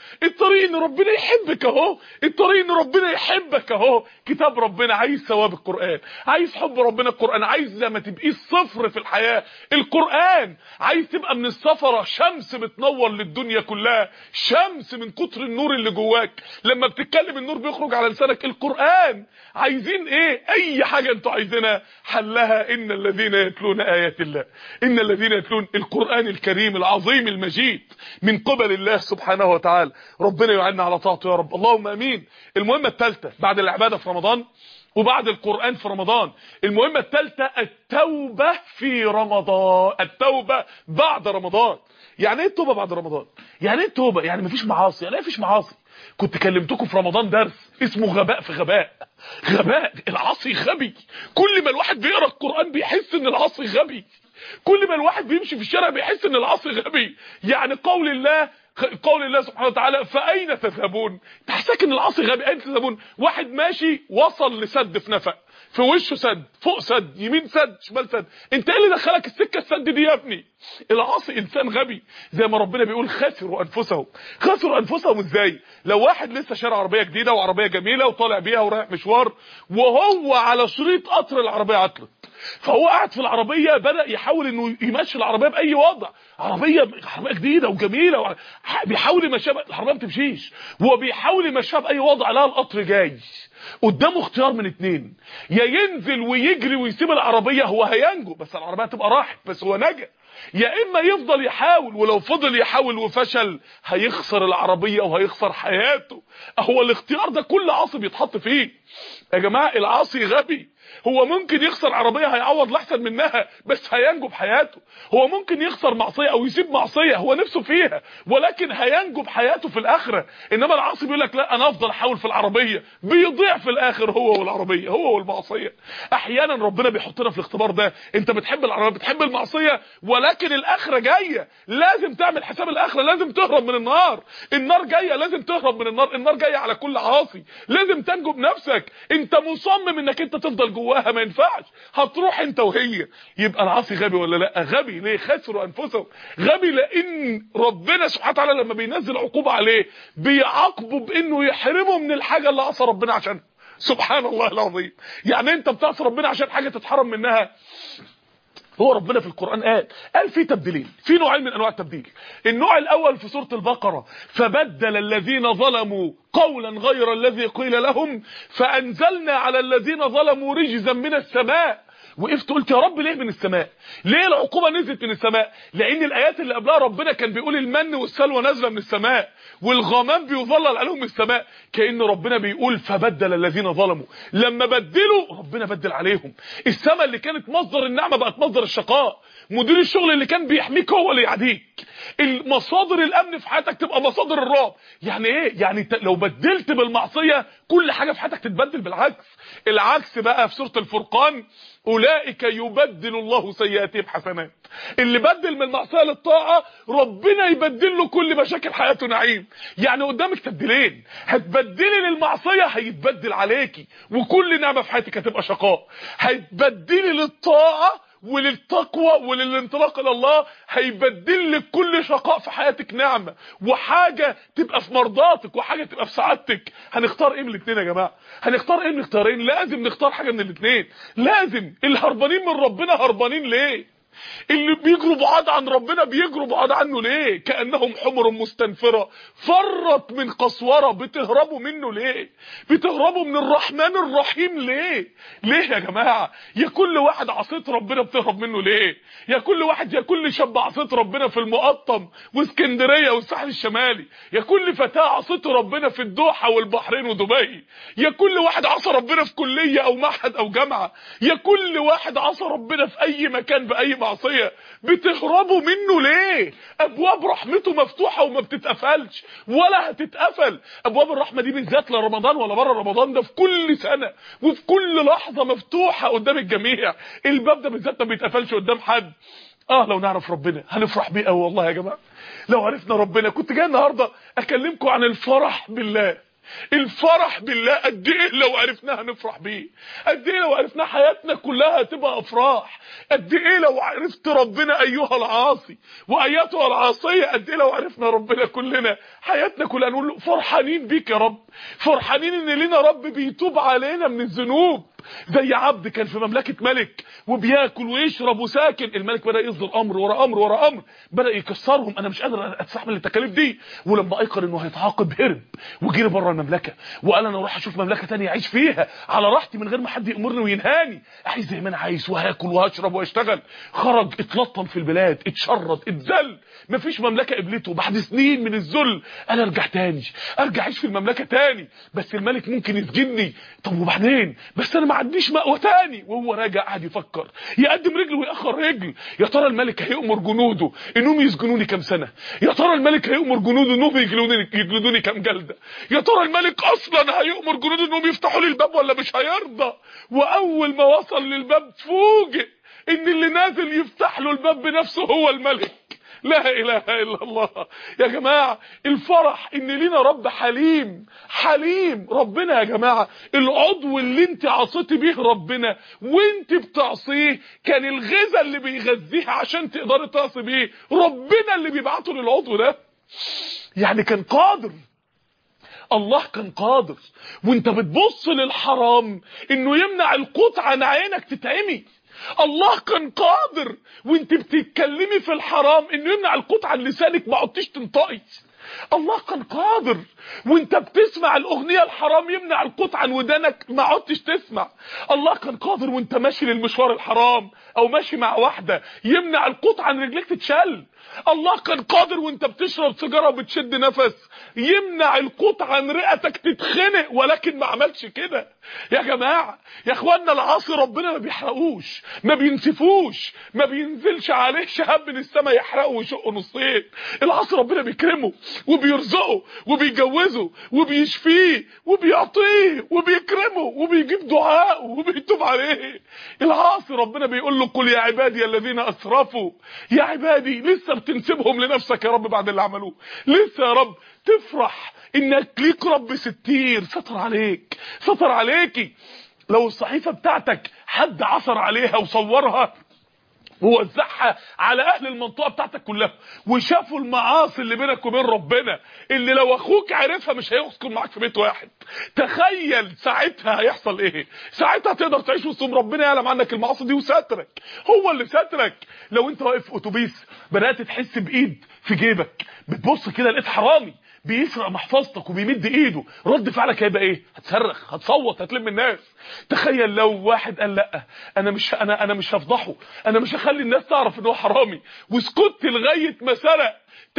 الطريق ان ربنا يحبك اهو الطريق ان ربنا يحبك اهو كتاب ربنا عايز ثواب القران عايز حب ربنا القران عايز لما تبقي الصفر في الحياه القران عايز تبقى من السفره شمس بتنور للدنيا كلها شمس من كتر النور اللي جواك لما بتتكلم النور بيخرج على لسانك القران عايزين ايه اي حاجه انتوا عايزينها حلها ان الذين يتلون ايات الله ان الذين يتلون القران الكريم العظيم المجيد من قبل الله سبحانه وتعالى ربنا يعيننا على طاعته يا رب اللهم امين المهمه الثالثه بعد العباده في رمضان وبعد القرآن في رمضان المهمة الثالثة التوبة في رمضان التوبة بعد رمضان يعني ايه التوبة بعد رمضان يعني ايه التوبة يعني مفيش معاصي يعني ايه مفيش معاصي كنت كلمتكم في رمضان درس اسمه غباء في غباء غباء العاصي غبي كل ما الواحد بيقرا القرآن بيحس ان العاصي غبي كل ما الواحد بيمشي في الشارع بيحس ان العاصي غبي يعني قول الله قول الله سبحانه وتعالى فاين تذهبون تحسك ان العاصي غبي اين تذهبون واحد ماشي وصل لسد في نفق في وشه سد فوق سد يمين سد شمال سد انت ايه اللي دخلك السكه السد دي يا ابني العاصي انسان غبي زي ما ربنا بيقول خسروا انفسهم خسروا انفسهم ازاي لو واحد لسه شارع عربيه جديده وعربيه جميله وطالع بيها ورايح مشوار وهو على شريط قطر العربيه عطلت فهو قاعد في العربيه بدا يحاول انه يمشي العربيه باي وضع عربيه عربيه جديده وجميله و... بيحاول يمشيها العربيه ما بتمشيش هو بيحاول يمشيها باي وضع لا القطر جاي قدامه اختيار من اتنين يا ينزل ويجري ويسيب العربيه هو هينجو بس العربيه تبقى راحت بس هو نجا يا اما يفضل يحاول ولو فضل يحاول وفشل هيخسر العربيه وهيخسر حياته هو الاختيار ده كل عاصي بيتحط فيه يا جماعه العاصي غبي هو ممكن يخسر عربيه هيعوض لاحسن منها بس هينجو بحياته هو ممكن يخسر معصيه او يسيب معصيه هو نفسه فيها ولكن هينجو بحياته في الاخره انما العاصي بيقول لك لا انا افضل احاول في العربيه بيضيع في الاخر هو والعربيه هو والمعصيه احيانا ربنا بيحطنا في الاختبار ده انت بتحب العربيه بتحب المعصيه ولكن الاخره جايه لازم تعمل حساب الاخره لازم تهرب من النار النار جايه لازم تهرب من النار النار جايه على كل عاصي لازم تنجو بنفسك انت مصمم انك انت تفضل جواها ما ينفعش هتروح انت وهي يبقى العاصي غبي ولا لا غبي ليه خسروا انفسهم غبي لان ربنا سبحانه وتعالى لما بينزل عقوبه عليه بيعاقبه بانه يحرمه من الحاجه اللي عصى ربنا عشانها سبحان الله العظيم يعني انت بتعصي ربنا عشان حاجه تتحرم منها هو ربنا في القرآن قال قال في تبديلين في نوعين من انواع التبديل النوع الاول في سورة البقرة فبدل الذين ظلموا قولا غير الذي قيل لهم فانزلنا على الذين ظلموا رجزا من السماء وقفت قلت يا رب ليه من السماء ليه العقوبه نزلت من السماء لان الايات اللي قبلها ربنا كان بيقول المن والسلوى نازله من السماء والغمام بيظلل عليهم من السماء كان ربنا بيقول فبدل الذين ظلموا لما بدلوا ربنا بدل عليهم السماء اللي كانت مصدر النعمه بقت مصدر الشقاء مدير الشغل اللي كان بيحميك هو اللي يعديك المصادر الامن في حياتك تبقى مصادر الرعب يعني ايه يعني لو بدلت بالمعصيه كل حاجه في حياتك تتبدل بالعكس العكس بقى في سوره الفرقان اولئك يبدل الله سيئاتهم حسنات اللي بدل من المعصيه للطاعه ربنا يبدل له كل مشاكل حياته نعيم يعني قدامك تبديلين هتبدلي للمعصيه هيتبدل عليكي وكل نعمه في حياتك هتبقى شقاء هتبدلي للطاعه وللتقوى وللانطلاق الى الله هيبدل لك كل شقاء في حياتك نعمه وحاجه تبقى في مرضاتك وحاجه تبقى في سعادتك هنختار ايه من الاثنين يا جماعه هنختار ايه من الاختيارين لازم نختار حاجه من الاثنين لازم الهربانين من ربنا هربانين ليه اللي بيجروا بعاد عن ربنا بيجروا بعاد عنه ليه كانهم حمر مستنفره فرت من قسوره بتهربوا منه ليه بتهربوا من الرحمن الرحيم ليه ليه يا جماعه يا كل واحد عصيت ربنا بتهرب منه ليه يا كل واحد يا كل شاب عصيت ربنا في المقطم واسكندريه والساحل الشمالي يا كل فتاه عصيت ربنا في الدوحه والبحرين ودبي يا كل واحد عصى ربنا في كليه او معهد او جامعه يا كل واحد عصى ربنا في اي مكان باي معصيه بتهربوا منه ليه ابواب رحمته مفتوحه وما بتتقفلش ولا هتتقفل ابواب الرحمه دي بالذات لرمضان ولا بره رمضان ده في كل سنه وفي كل لحظه مفتوحه قدام الجميع الباب ده بالذات ما بيتقفلش قدام حد اه لو نعرف ربنا هنفرح بيه قوي والله يا جماعه لو عرفنا ربنا كنت جاي النهارده اكلمكم عن الفرح بالله الفرح بالله قد ايه لو عرفناها نفرح بيه قد ايه لو عرفنا حياتنا كلها هتبقى افراح قد ايه لو عرفت ربنا ايها العاصي وايتها العاصيه قد ايه لو عرفنا ربنا كلنا حياتنا كلها نقول له فرحانين بيك يا رب فرحانين ان لينا رب بيتوب علينا من الذنوب زي عبد كان في مملكه ملك وبياكل ويشرب وساكن الملك بدا يصدر امر ورا امر ورا امر بدا يكسرهم انا مش قادر استحمل التكاليف دي ولما ايقن انه هيتعاقب هرب وجري بره المملكه وقال انا اروح اشوف مملكه تانية اعيش فيها على راحتي من غير ما حد يامرني وينهاني اعيش زي ما انا عايز وهاكل وهشرب واشتغل خرج اتلطم في البلاد اتشرد اتذل مفيش مملكه قبلته بعد سنين من الذل انا ارجع تاني ارجع اعيش في المملكه تاني بس الملك ممكن يسجنني طب وبعدين بس انا ما عنديش مأوى تاني وهو راجع قاعد يفكر يقدم رجل ويأخر رجل يا ترى الملك هيأمر جنوده انهم يسجنوني كام سنه يا ترى الملك هيأمر جنوده انهم يجلدوني يجلدوني كام جلده يا ترى الملك اصلا هيأمر جنوده انهم يفتحوا لي الباب ولا مش هيرضى واول ما وصل للباب فوجئ ان اللي نازل يفتح له الباب بنفسه هو الملك لا اله الا الله يا جماعه الفرح ان لينا رب حليم حليم ربنا يا جماعه العضو اللي انت عصيتي بيه ربنا وانت بتعصيه كان الغذاء اللي بيغذيه عشان تقدري تعصي بيه ربنا اللي بيبعته للعضو ده يعني كان قادر الله كان قادر وانت بتبص للحرام انه يمنع القوت عن عينك تتعمي الله كان قادر وانت بتتكلمي في الحرام انه يمنع القوت عن لسانك ما عدتيش تنطقي الله كان قادر وانت بتسمع الاغنيه الحرام يمنع القوت عن ودانك ما عدتش تسمع الله كان قادر وانت ماشي للمشوار الحرام او ماشي مع واحده يمنع القوت عن رجليك تتشل الله كان قادر وانت بتشرب سيجاره وبتشد نفس يمنع القوت عن رئتك تتخنق ولكن ما عملش كده يا جماعه يا اخوانا العاصي ربنا ما بيحرقوش ما بينسفوش ما بينزلش عليه شهاب من السماء يحرقه ويشقه نصين العاصي ربنا بيكرمه وبيرزقه وبيجوزه وبيشفيه وبيعطيه وبيكرمه وبيجيب دعائه وبيتوب عليه العاصي ربنا بيقول له قل يا عبادي الذين اسرفوا يا عبادي لسه بتنسبهم لنفسك يا رب بعد اللي عملوه لسه يا رب تفرح انك ليك رب ستير ستر عليك ستر عليكي لو الصحيفه بتاعتك حد عثر عليها وصورها ووزعها على اهل المنطقه بتاعتك كلها وشافوا المعاصي اللي بينك وبين ربنا اللي لو اخوك عرفها مش هيسكن معاك في بيت واحد تخيل ساعتها هيحصل ايه ساعتها تقدر تعيش وسط ربنا يعلم عنك المعاصي دي وسترك هو اللي سترك لو انت واقف في اتوبيس بدات تحس بايد في جيبك بتبص كده لقيت حرامي بيسرق محفظتك وبيمد ايده رد فعلك هيبقى ايه هتصرخ هتصوت هتلم الناس تخيل لو واحد قال لا انا مش انا انا مش هفضحه انا مش هخلي الناس تعرف ان هو حرامي وسكت لغايه ما سرق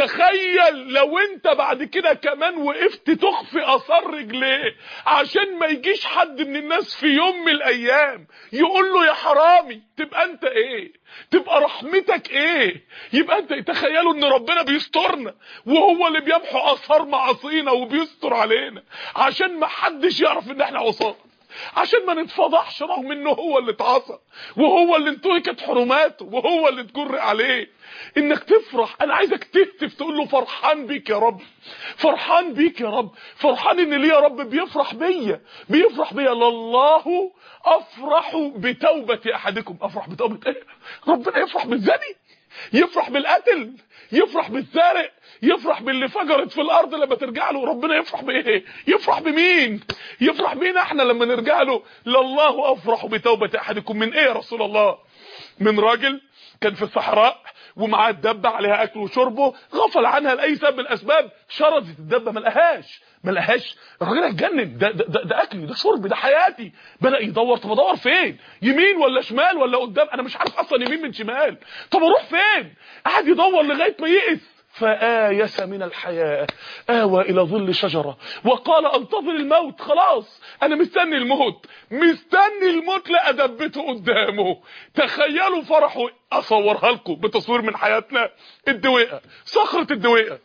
تخيل لو انت بعد كده كمان وقفت تخفي اثار رجليه عشان ما يجيش حد من الناس في يوم من الايام يقول له يا حرامي تبقى انت ايه تبقى رحمتك ايه يبقى انت تخيلوا ان ربنا بيسترنا وهو اللي بيمحو اثار معاصينا وبيستر علينا عشان ما حدش يعرف ان احنا عصاه عشان ما نتفضحش رغم انه هو اللي اتعصى وهو اللي انتهكت حرماته وهو اللي اتجر عليه انك تفرح انا عايزك تهتف تقول له فرحان بيك يا رب فرحان بيك يا رب فرحان ان ليه يا رب بيفرح بيا بيفرح بيا لله افرح بتوبه احدكم افرح بتوبه ايه ربنا يفرح بالزني يفرح بالقتل يفرح بالسارق يفرح باللي فجرت في الارض لما ترجع له ربنا يفرح بايه يفرح بمين يفرح بينا احنا لما نرجع له لله افرح بتوبه احدكم من ايه يا رسول الله من راجل كان في الصحراء ومعاه الدبه عليها اكل وشربه غفل عنها لاي سبب من الاسباب شردت الدبه ما لقاهاش ما لقاهاش الراجل اتجنن ده, ده, ده, ده اكلي ده شربي ده حياتي بدا يدور طب ادور فين يمين ولا شمال ولا قدام انا مش عارف اصلا يمين من شمال طب اروح فين قعد يدور لغايه ما يئس فآيس من الحياة آوى إلى ظل شجرة وقال انتظر الموت خلاص أنا مستني الموت مستني الموت لأدبته قدامه تخيلوا فرحه أصورها لكم بتصوير من حياتنا الدويقة صخرة الدويقة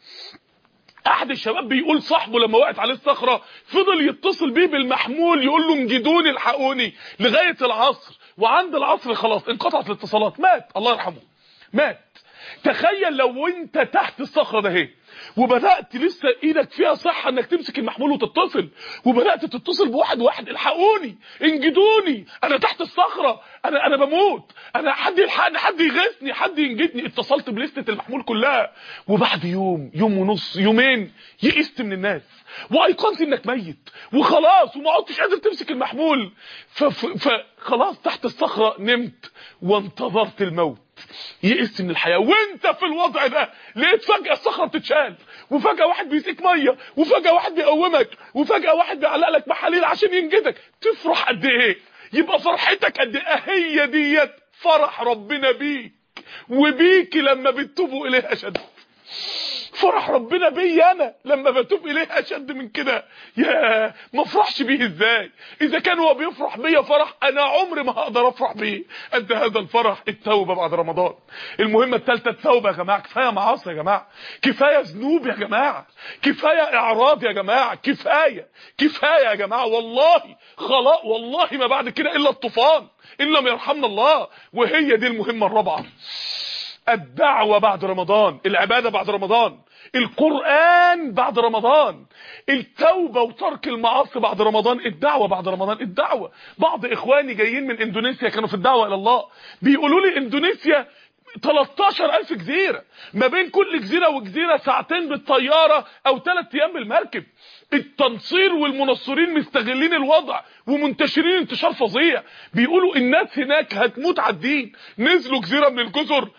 احد الشباب بيقول صاحبه لما وقعت عليه الصخره فضل يتصل بيه بالمحمول يقول له انجدوني الحقوني لغايه العصر وعند العصر خلاص انقطعت الاتصالات مات الله يرحمه مات تخيل لو انت تحت الصخره ده اهي وبدات لسه ايدك فيها صحه انك تمسك المحمول وتتصل وبدات تتصل بواحد واحد الحقوني انجدوني انا تحت الصخره انا انا بموت انا حد يلحقني حد يغيثني حد ينجدني اتصلت بلستة المحمول كلها وبعد يوم يوم ونص يومين يئست من الناس وايقنت انك ميت وخلاص وما عدتش قادر تمسك المحمول فخلاص تحت الصخره نمت وانتظرت الموت يئست من الحياه وانت في الوضع ده لقيت فجاه الصخره بتتشال وفجاه واحد بيسقيك ميه وفجاه واحد بيقومك وفجاه واحد بيعلق لك محاليل عشان ينجدك تفرح قد ايه يبقى فرحتك قد ايه هي ديت فرح ربنا بيك وبيك لما بتتوبوا اليه اشد فرح ربنا بيا انا لما بتوب اليه اشد من كده يا ما افرحش بيه ازاي اذا كان هو بيفرح بيا فرح انا عمري ما هقدر افرح بيه قد هذا الفرح التوبه بعد رمضان المهمه الثالثه التوبه يا جماعه كفايه معاصي يا جماعه كفايه ذنوب يا جماعه كفايه اعراض يا جماعه كفايه كفايه يا جماعه والله خلاص والله ما بعد كده الا الطوفان ان لم يرحمنا الله وهي دي المهمه الرابعه الدعوة بعد رمضان العبادة بعد رمضان القرآن بعد رمضان التوبة وترك المعاصي بعد رمضان الدعوة بعد رمضان الدعوة بعض إخواني جايين من إندونيسيا كانوا في الدعوة إلى الله بيقولوا لي إندونيسيا 13000 جزيرة ما بين كل جزيرة وجزيرة ساعتين بالطيارة او 3 ايام بالمركب التنصير والمنصرين مستغلين الوضع ومنتشرين انتشار فظيع بيقولوا الناس هناك هتموت على الدين نزلوا جزيرة من الجزر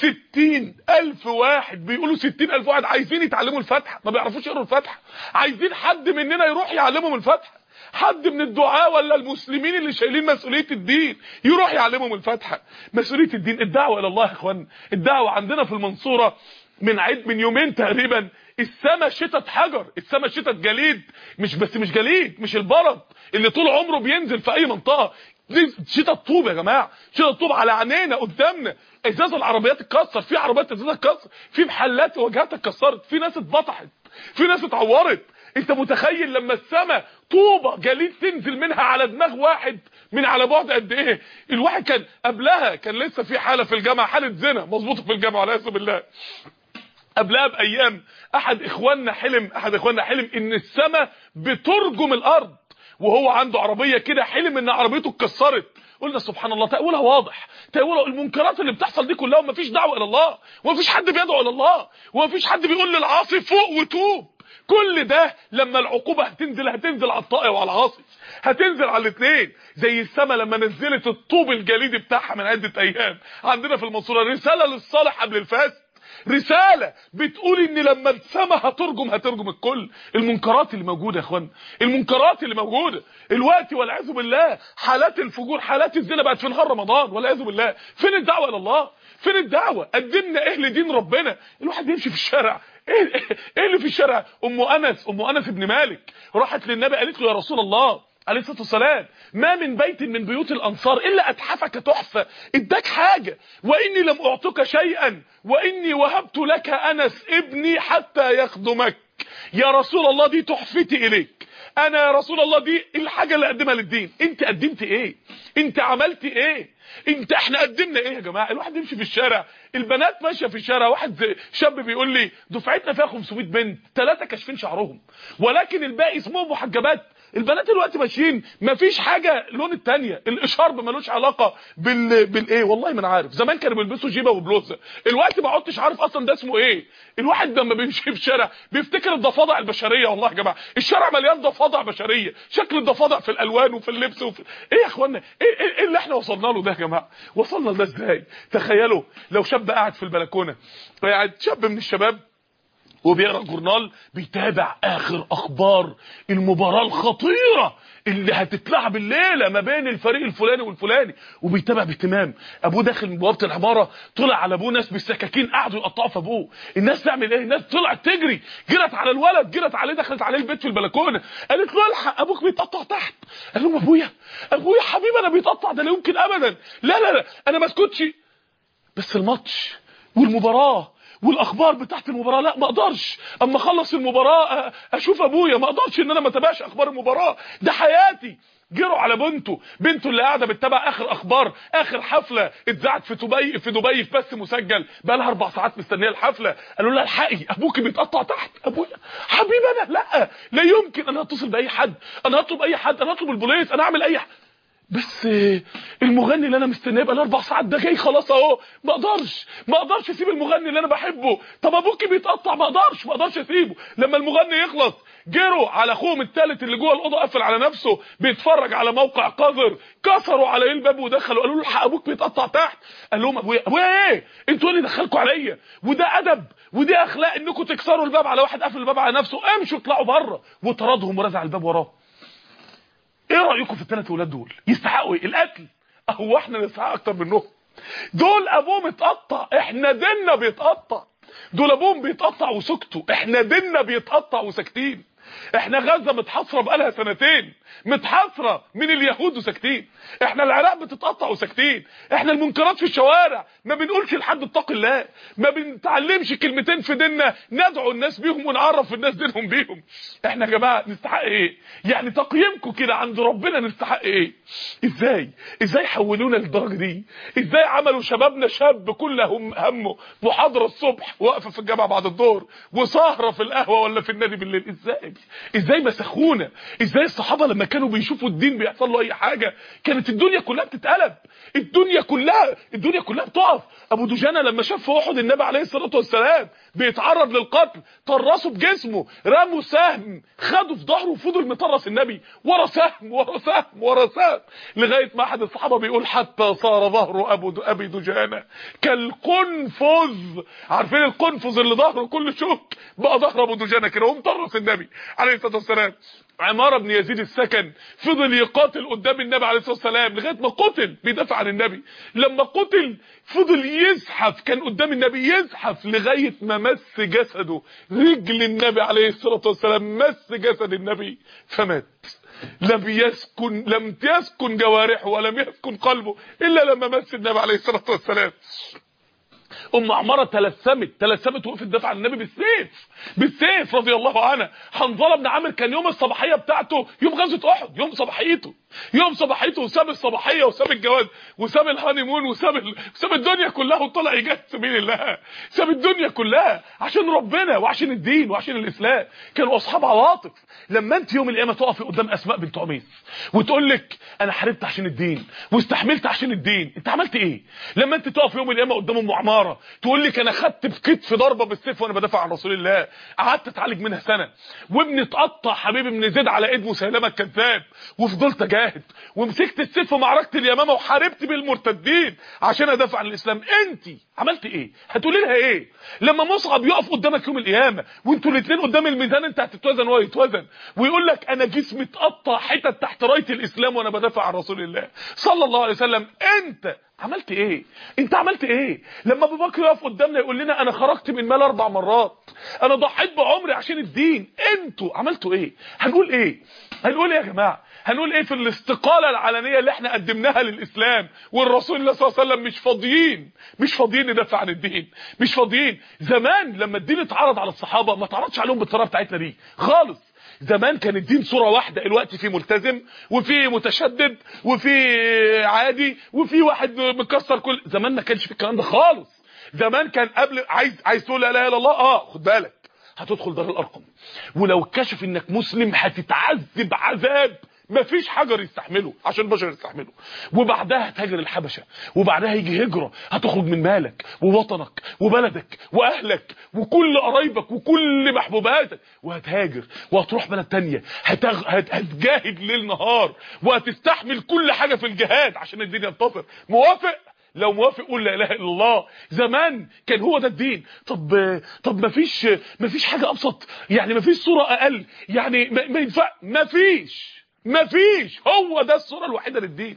ستين ألف واحد بيقولوا ستين ألف واحد عايزين يتعلموا الفتحة ما بيعرفوش يقروا الفتحة عايزين حد مننا يروح يعلمهم الفتحة حد من الدعاء ولا المسلمين اللي شايلين مسؤوليه الدين يروح يعلمهم الفاتحه مسؤوليه الدين الدعوه الى الله يا اخوان الدعوه عندنا في المنصوره من عيد من يومين تقريبا السما شتت حجر السما شتت جليد مش بس مش جليد مش البرد اللي طول عمره بينزل في اي منطقه شتت طوب يا جماعه شتت طوب على عينينا قدامنا ازاز العربيات اتكسر في عربيات ازازها اتكسر في محلات واجهات اتكسرت في ناس اتبطحت في ناس اتعورت انت متخيل لما السماء طوبه جليد تنزل منها على دماغ واحد من على بعد قد ايه الواحد كان قبلها كان لسه في حاله في الجامعه حاله زنا مظبوطه في الجامعه والعياذ بالله قبلها بايام احد اخواننا حلم احد اخواننا حلم ان السماء بترجم الارض وهو عنده عربيه كده حلم ان عربيته اتكسرت قلنا سبحان الله تأويلها واضح تأويلها المنكرات اللي بتحصل دي كلها ومفيش دعوه الى الله ومفيش حد بيدعو الى الله ومفيش حد بيقول للعاصي فوق وتوب كل ده لما العقوبة هتنزل هتنزل على الطائع وعلى العاصي هتنزل على الاثنين زي السماء لما نزلت الطوب الجليدي بتاعها من عدة ايام عندنا في المنصورة رسالة للصالح قبل الفاسد رسالة بتقول ان لما السماء هترجم هترجم الكل المنكرات اللي موجودة يا اخوان المنكرات اللي موجودة الوقت والعياذ بالله حالات الفجور حالات الزنا بقت في نهار رمضان والعياذ بالله فين الدعوة الى الله فين الدعوة قدمنا ايه لدين ربنا الواحد يمشي في الشارع ايه ايه اللي في الشارع ام انس ام انس ابن مالك راحت للنبي قالت له يا رسول الله عليه الصلاه والسلام ما من بيت من بيوت الانصار الا اتحفك تحفه اداك حاجه واني لم اعطك شيئا واني وهبت لك انس ابني حتى يخدمك يا رسول الله دي تحفتي اليك انا يا رسول الله دي الحاجه اللي اقدمها للدين انت قدمت ايه انت عملت ايه انت احنا قدمنا ايه يا جماعه الواحد يمشي في الشارع البنات ماشيه في الشارع واحد شاب بيقول لي دفعتنا فيها 500 بنت ثلاثه كاشفين شعرهم ولكن الباقي اسمهم محجبات البنات دلوقتي ماشيين مفيش حاجه لون التانية الاشارب ملوش علاقه بال بالايه والله ما انا عارف زمان كانوا بيلبسوا جيبه وبلوزه الوقت ما عدتش عارف اصلا ده اسمه ايه الواحد لما بيمشي في الشارع بيفتكر الضفادع البشريه والله يا جماعه الشارع مليان ضفادع بشريه شكل الضفادع في الالوان وفي اللبس وفي ايه يا اخوانا ايه, إيه, إيه اللي احنا وصلنا له ده يا جماعه وصلنا لده ازاي تخيلوا لو شاب قاعد في البلكونه قاعد شاب من الشباب وبيقرا جورنال بيتابع اخر اخبار المباراه الخطيره اللي هتتلعب الليله ما بين الفريق الفلاني والفلاني وبيتابع باهتمام ابوه داخل من بوابه العماره طلع على ابوه ناس بالسكاكين قعدوا يقطعوا في ابوه الناس تعمل ايه الناس طلعت تجري جرت على الولد جرت عليه دخلت عليه البيت في البلكونه قالت له الحق ابوك بيتقطع تحت قال لهم ابويا ابويا حبيبي انا بيتقطع ده لا يمكن ابدا لا لا لا انا ما اسكتش بس الماتش والمباراه والاخبار بتاعت المباراه لا ما اقدرش اما اخلص المباراه اشوف ابويا ما اقدرش ان انا ما اتابعش اخبار المباراه ده حياتي جروا على بنته بنته اللي قاعده بتتابع اخر اخبار اخر حفله اتذاعت في دبي في دبي في بث مسجل بقى لها اربع ساعات مستنيه الحفله قالوا لها الحقي ابوكي بيتقطع تحت ابويا حبيبي انا لا لا يمكن انا اتصل باي حد انا هطلب اي حد انا هطلب البوليس انا اعمل اي حد بس المغني اللي انا مستنيه بقى اربع ساعات ده جاي خلاص اهو ما اقدرش ما اقدرش اسيب المغني اللي انا بحبه طب ابوكي بيتقطع ما اقدرش ما اقدرش اسيبه لما المغني يخلص جروا على اخوهم الثالث اللي جوه الاوضه قفل على نفسه بيتفرج على موقع قذر كسروا عليه الباب ودخلوا قالوا له الحق ابوك بيتقطع تحت قال لهم ابويا ابويا ايه انتوا اللي دخلكوا عليا وده ادب ودي اخلاق انكم تكسروا الباب على واحد قافل الباب على نفسه امشوا اطلعوا بره وطردهم ورزع الباب وراه ايه رايكم في الثلاث اولاد دول يستحقوا ايه القتل هو احنا نستحق اكتر منهم دول ابوهم اتقطع احنا ديننا بيتقطع دول ابوهم بيتقطع وسكتوا احنا ديننا بيتقطع وساكتين احنا غزه متحاصره بقالها سنتين متحاصره من اليهود وساكتين احنا العراق بتتقطع وساكتين احنا المنكرات في الشوارع ما بنقولش لحد اتق الله ما بنتعلمش كلمتين في ديننا ندعو الناس بيهم ونعرف الناس دينهم بيهم احنا يا جماعه نستحق ايه يعني تقييمكم كده عند ربنا نستحق ايه ازاي ازاي حولونا للدرجه دي ازاي عملوا شبابنا شاب كل هم همه محاضره الصبح واقفه في الجامعه بعد الظهر وسهره في القهوه ولا في النادي بالليل ازاي ازاي مسخونا ازاي الصحابه لما كانوا بيشوفوا الدين بيحصل له اي حاجه كانت الدنيا كلها بتتقلب الدنيا كلها الدنيا كلها بتقف ابو دجانه لما شاف في احد النبي عليه الصلاه والسلام بيتعرض للقتل طرسه بجسمه رموا سهم خدوا في ظهره وفضل مطرس النبي ورا سهم ورا سهم ورا سهم لغايه ما احد الصحابه بيقول حتى صار ظهر ابو ابي دجانه كالقنفذ عارفين القنفذ اللي ظهره كله شوك بقى ظهر ابو دجانه كده ومطرس النبي عليه الصلاه والسلام عمارة بن يزيد السكن فضل يقاتل قدام النبي عليه الصلاه والسلام لغايه ما قتل بيدافع عن النبي لما قتل فضل يزحف كان قدام النبي يزحف لغايه ما مس جسده رجل النبي عليه الصلاه والسلام مس جسد النبي فمات لم يسكن لم يسكن جوارحه ولم يسكن قلبه الا لما مس النبي عليه الصلاه والسلام ام عماره تلثمت تلثمت وقفت تدافع عن النبي بالسيف بالسيف رضي الله عنها حنظله بن عامر كان يوم الصباحيه بتاعته يوم غزوه احد يوم صباحيته يوم صباحيته وساب الصباحيه وساب الجواز وساب الهانيمون وساب ال... ساب الدنيا كلها وطلع يجاهد سبيل الله ساب الدنيا كلها عشان ربنا وعشان الدين وعشان الاسلام كانوا اصحاب عواطف لما انت يوم القيامه تقفي قدام اسماء بنت عميس وتقول لك انا حاربت عشان الدين واستحملت عشان الدين انت عملت ايه لما انت تقف يوم القيامه قدام ام عماره تقول لك انا خدت بكتف ضربه بالسيف وانا بدافع عن رسول الله قعدت اتعالج منها سنه وابني اتقطع حبيبي من زيد على ايد مسيلمه الكذاب وفضلت اجاهد ومسكت السيف في معركه اليمامه وحاربت بالمرتدين عشان ادافع عن الاسلام انت عملت ايه هتقولي لها ايه لما مصعب يقف قدامك يوم القيامه وانتوا الاثنين قدام الميزان انت هتتوزن وهو يتوزن ويقول لك انا جسمي اتقطع حتت تحت رايه الاسلام وانا بدافع عن رسول الله صلى الله عليه وسلم انت عملت ايه انت عملت ايه لما ابو بكر يقف قدامنا يقول لنا انا خرجت من مال اربع مرات انا ضحيت بعمري عشان الدين انتوا عملتوا ايه هنقول ايه هنقول ايه يا جماعه هنقول ايه في الاستقاله العلنيه اللي احنا قدمناها للاسلام والرسول الله صلى الله عليه وسلم مش فاضيين مش فاضيين ندافع عن الدين مش فاضيين زمان لما الدين اتعرض على الصحابه ما اتعرضش عليهم بالطريقه بتاعتنا دي خالص زمان كان الدين صوره واحده الوقت في ملتزم وفي متشدد وفي عادي وفي واحد مكسر كل زمان ما كانش في الكلام ده خالص زمان كان قبل عايز عايز تقول لا اله الا الله اه خد بالك هتدخل دار الارقم ولو كشف انك مسلم هتتعذب عذاب مفيش حجر يستحمله عشان بشر يستحمله وبعدها هتهاجر الحبشه وبعدها يجي هجره هتخرج من مالك ووطنك وبلدك واهلك وكل قرايبك وكل محبوباتك وهتهاجر وهتروح بلد تانية هتغ... هت... هتجاهد ليل نهار وهتستحمل كل حاجه في الجهاد عشان الدين ينتصر موافق لو موافق قول لا اله الا الله زمان كان هو ده الدين طب طب مفيش مفيش حاجه ابسط يعني مفيش صوره اقل يعني ما, ما ينفع مفيش مفيش هو ده الصوره الوحيده للدين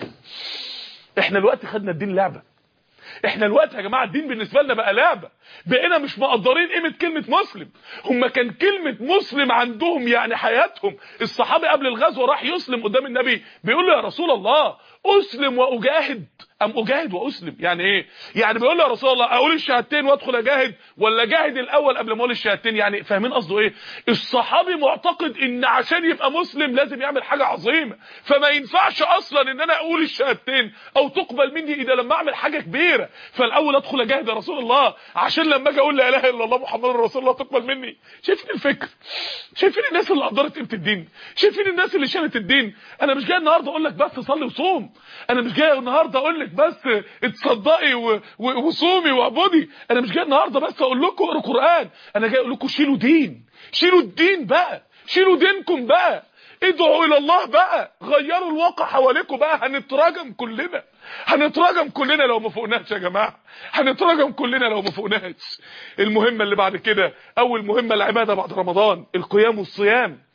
احنا الوقت خدنا الدين لعبه احنا الوقت يا جماعه الدين بالنسبه لنا بقى لعبه بقينا مش مقدرين قيمه كلمه مسلم هم كان كلمه مسلم عندهم يعني حياتهم الصحابي قبل الغزوه راح يسلم قدام النبي بيقول له يا رسول الله اسلم واجاهد ام اجاهد واسلم يعني ايه يعني بيقول له يا رسول الله اقول الشهادتين وادخل اجاهد ولا اجاهد الاول قبل ما اقول الشهادتين يعني فاهمين قصده ايه الصحابي معتقد ان عشان يبقى مسلم لازم يعمل حاجه عظيمه فما ينفعش اصلا ان انا اقول الشهادتين او تقبل مني اذا لما اعمل حاجه كبيره فالاول ادخل اجاهد يا رسول الله عشان لما اجي اقول لا اله الا الله محمد رسول الله تقبل مني شايفين الفكر شايفين الناس اللي قدرت قيمه الدين شايفين الناس اللي شالت الدين انا مش جاي النهارده اقول لك بس صلي وصوم انا مش جاي النهارده اقول لك بس اتصدقي و- و- وصومي واعبدي انا مش جاي النهارده بس اقول لكم اقروا قران انا جاي اقول لكم شيلوا دين شيلوا الدين بقى شيلوا دينكم بقى ادعوا الى الله بقى غيروا الواقع حواليكم بقى هنتراجم كلنا هنتراجم كلنا لو ما فوقناش يا جماعه هنتراجم كلنا لو ما فوقناش المهمه اللي بعد كده اول مهمه العباده بعد رمضان القيام والصيام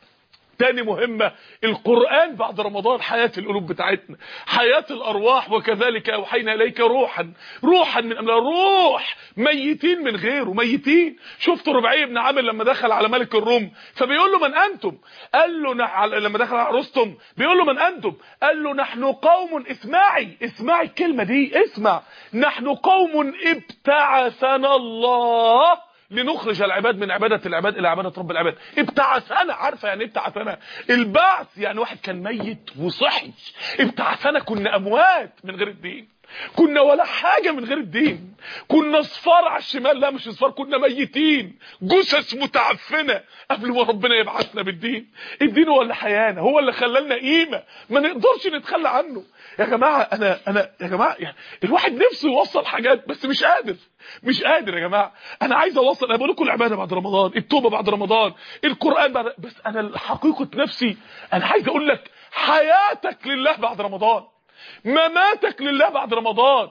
تاني مهمة القرآن بعد رمضان حياة القلوب بتاعتنا حياة الأرواح وكذلك أوحينا إليك روحا روحا من أملا روح ميتين من غيره ميتين شفت ربعي بن عامر لما دخل على ملك الروم فبيقول له من أنتم قال له نح... لما دخل على رستم بيقول له من أنتم قال له نحن قوم اسمعي اسمعي الكلمة دي اسمع نحن قوم ابتعثنا الله لنخرج العباد من عبادة العباد إلى عبادة رب العباد ابتعثنا عارفة يعني ايه ابتعثنا البعث يعني واحد كان ميت وصحي ابتعثنا كنا أموات من غير الدين كنا ولا حاجة من غير الدين كنا صفار على الشمال لا مش صفار كنا ميتين جثث متعفنة قبل ما ربنا يبعثنا بالدين الدين هو اللي حيانا هو اللي خلالنا قيمة ما نقدرش نتخلى عنه يا جماعة انا انا يا جماعة يعني الواحد نفسه يوصل حاجات بس مش قادر مش قادر يا جماعة انا عايز اوصل انا بقول لكم العبادة بعد رمضان التوبة بعد رمضان القرآن بعد بس انا حقيقة نفسي انا عايز اقول لك حياتك لله بعد رمضان مماتك لله بعد رمضان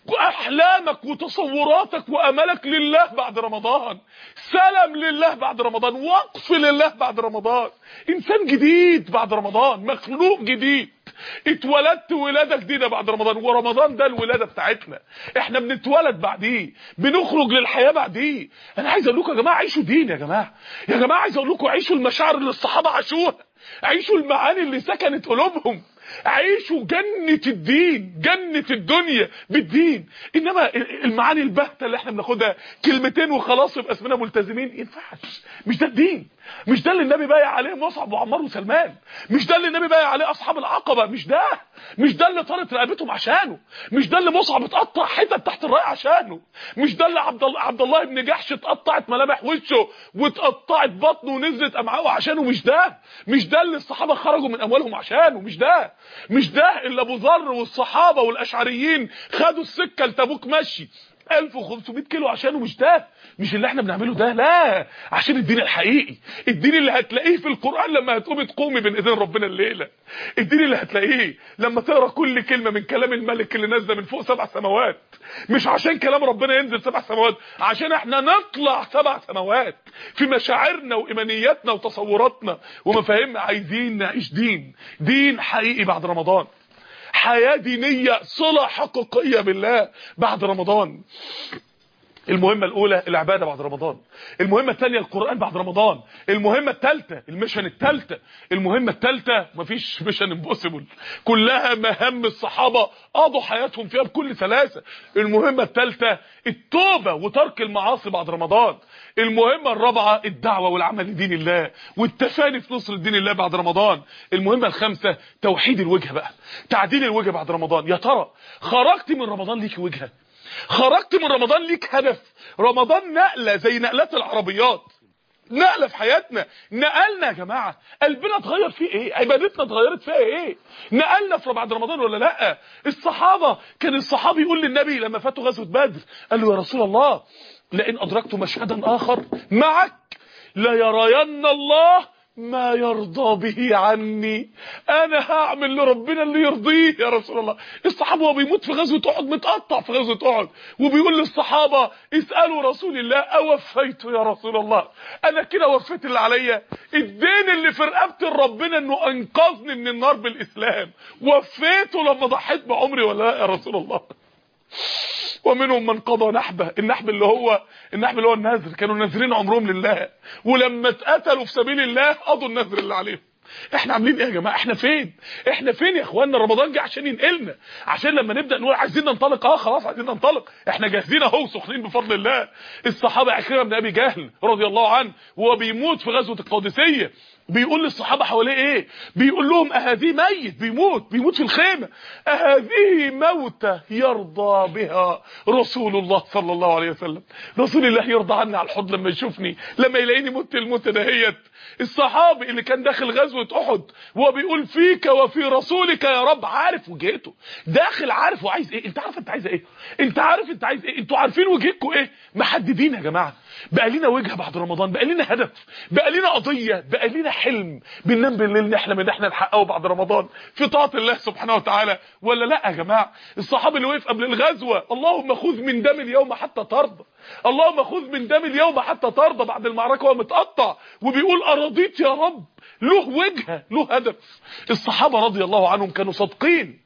احلامك وتصوراتك واملك لله بعد رمضان سلام لله بعد رمضان وقف لله بعد رمضان انسان جديد بعد رمضان مخلوق جديد اتولدت ولاده جديده بعد رمضان ورمضان ده الولاده بتاعتنا احنا بنتولد بعديه بنخرج للحياه بعديه انا عايز اقول لكم يا جماعه عيشوا دين يا جماعه يا جماعه عايز اقول لكم عيشوا المشاعر اللي الصحابه عاشوها عيشوا المعاني اللي سكنت قلوبهم عيشوا جنة الدين جنة الدنيا بالدين انما المعاني البهتة اللي احنا بناخدها كلمتين وخلاص يبقى اسمنا ملتزمين ينفعش مش ده الدين مش ده اللي النبي بايع عليه مصعب وعمار وسلمان مش ده اللي النبي بايع عليه اصحاب العقبة مش ده مش ده اللي طارت رقبتهم عشانه مش ده اللي مصعب اتقطع حتت تحت الرايه عشانه مش ده اللي عبد الله عبد الله بن جحش اتقطعت ملامح وشه واتقطعت بطنه ونزلت امعاءه عشانه مش ده مش ده اللي الصحابه خرجوا من اموالهم عشانه مش ده مش ده اللي ابو ذر والصحابه والاشعريين خدوا السكه لتبوك مشي 1500 كيلو عشانه مش ده مش اللي احنا بنعمله ده لا عشان الدين الحقيقي الدين اللي هتلاقيه في القرآن لما هتقومي تقومي بين ايدين ربنا الليلة الدين اللي هتلاقيه لما تقرا كل كلمة من كلام الملك اللي نازله من فوق سبع سماوات مش عشان كلام ربنا ينزل سبع سماوات عشان احنا نطلع سبع سماوات في مشاعرنا وايمانياتنا وتصوراتنا ومفاهيمنا عايزين نعيش دين دين حقيقي بعد رمضان حياة دينية صلة حقيقية بالله بعد رمضان المهمة الأولى العبادة بعد رمضان المهمة الثانية القرآن بعد رمضان المهمة الثالثة المشن الثالثة المهمة الثالثة مفيش مشن امبوسيبل كلها مهام الصحابة قضوا حياتهم فيها بكل سلاسة المهمة الثالثة التوبة وترك المعاصي بعد رمضان المهمة الرابعة الدعوة والعمل لدين الله والتفاني في نصر دين الله بعد رمضان المهمة الخامسة توحيد الوجه بقى تعديل الوجه بعد رمضان يا ترى خرجت من رمضان ليك وجهه خرجت من رمضان ليك هدف رمضان نقلة زي نقلات العربيات نقلة في حياتنا نقلنا يا جماعة قلبنا اتغير فيه ايه عبادتنا اتغيرت فيها ايه نقلنا في بعد رمضان ولا لا الصحابة كان الصحابي يقول للنبي لما فاتوا غزوة بدر قال له يا رسول الله لئن ادركت مشهدا اخر معك ليرين الله ما يرضى به عني انا هعمل لربنا اللي يرضيه يا رسول الله الصحابه وهو بيموت في غزوه احد متقطع في غزوه احد وبيقول للصحابه اسالوا رسول الله اوفيت يا رسول الله انا كده وفيت اللي عليا الدين اللي في رقبتي لربنا انه انقذني من النار بالاسلام وفيته لما ضحيت بعمري ولا لا يا رسول الله ومنهم من قضى نحبه النحب اللي هو النحب اللي هو النذر كانوا ناذرين عمرهم لله ولما اتقتلوا في سبيل الله قضوا النذر اللي عليهم احنا عاملين ايه يا جماعه احنا فين احنا فين يا اخوانا رمضان جه عشان ينقلنا عشان لما نبدا نقول عايزين ننطلق اه خلاص عايزين ننطلق احنا جاهزين اهو سخنين بفضل الله الصحابه عكرمه بن ابي جهل رضي الله عنه وهو بيموت في غزوه القادسيه بيقول للصحابه حواليه ايه بيقول لهم اهذه ميت بيموت بيموت في الخيمه اهذه موتة يرضى بها رسول الله صلى الله عليه وسلم رسول الله يرضى عني على الحوض لما يشوفني لما يلاقيني مت الموت دهيت الصحابي اللي كان داخل غزوه احد وهو بيقول فيك وفي رسولك يا رب عارف وجهته داخل عارف وعايز ايه انت عارف انت عايز ايه انت عارف انت عايز ايه انتوا عارفين وجهتكم ايه محددين يا جماعه بقى لنا وجهه بعد رمضان بقى لنا هدف بقى لنا قضيه بقى لنا حلم بننام بالليل نحلم ان احنا نحققه بعد رمضان في طاعه الله سبحانه وتعالى ولا لا يا جماعه الصحابي اللي وقف قبل الغزوه اللهم خذ من دم اليوم حتى ترضى اللهم خذ من دم اليوم حتى ترضى بعد المعركه وهو متقطع وبيقول ارضيت يا رب له وجهه له هدف الصحابه رضي الله عنهم كانوا صادقين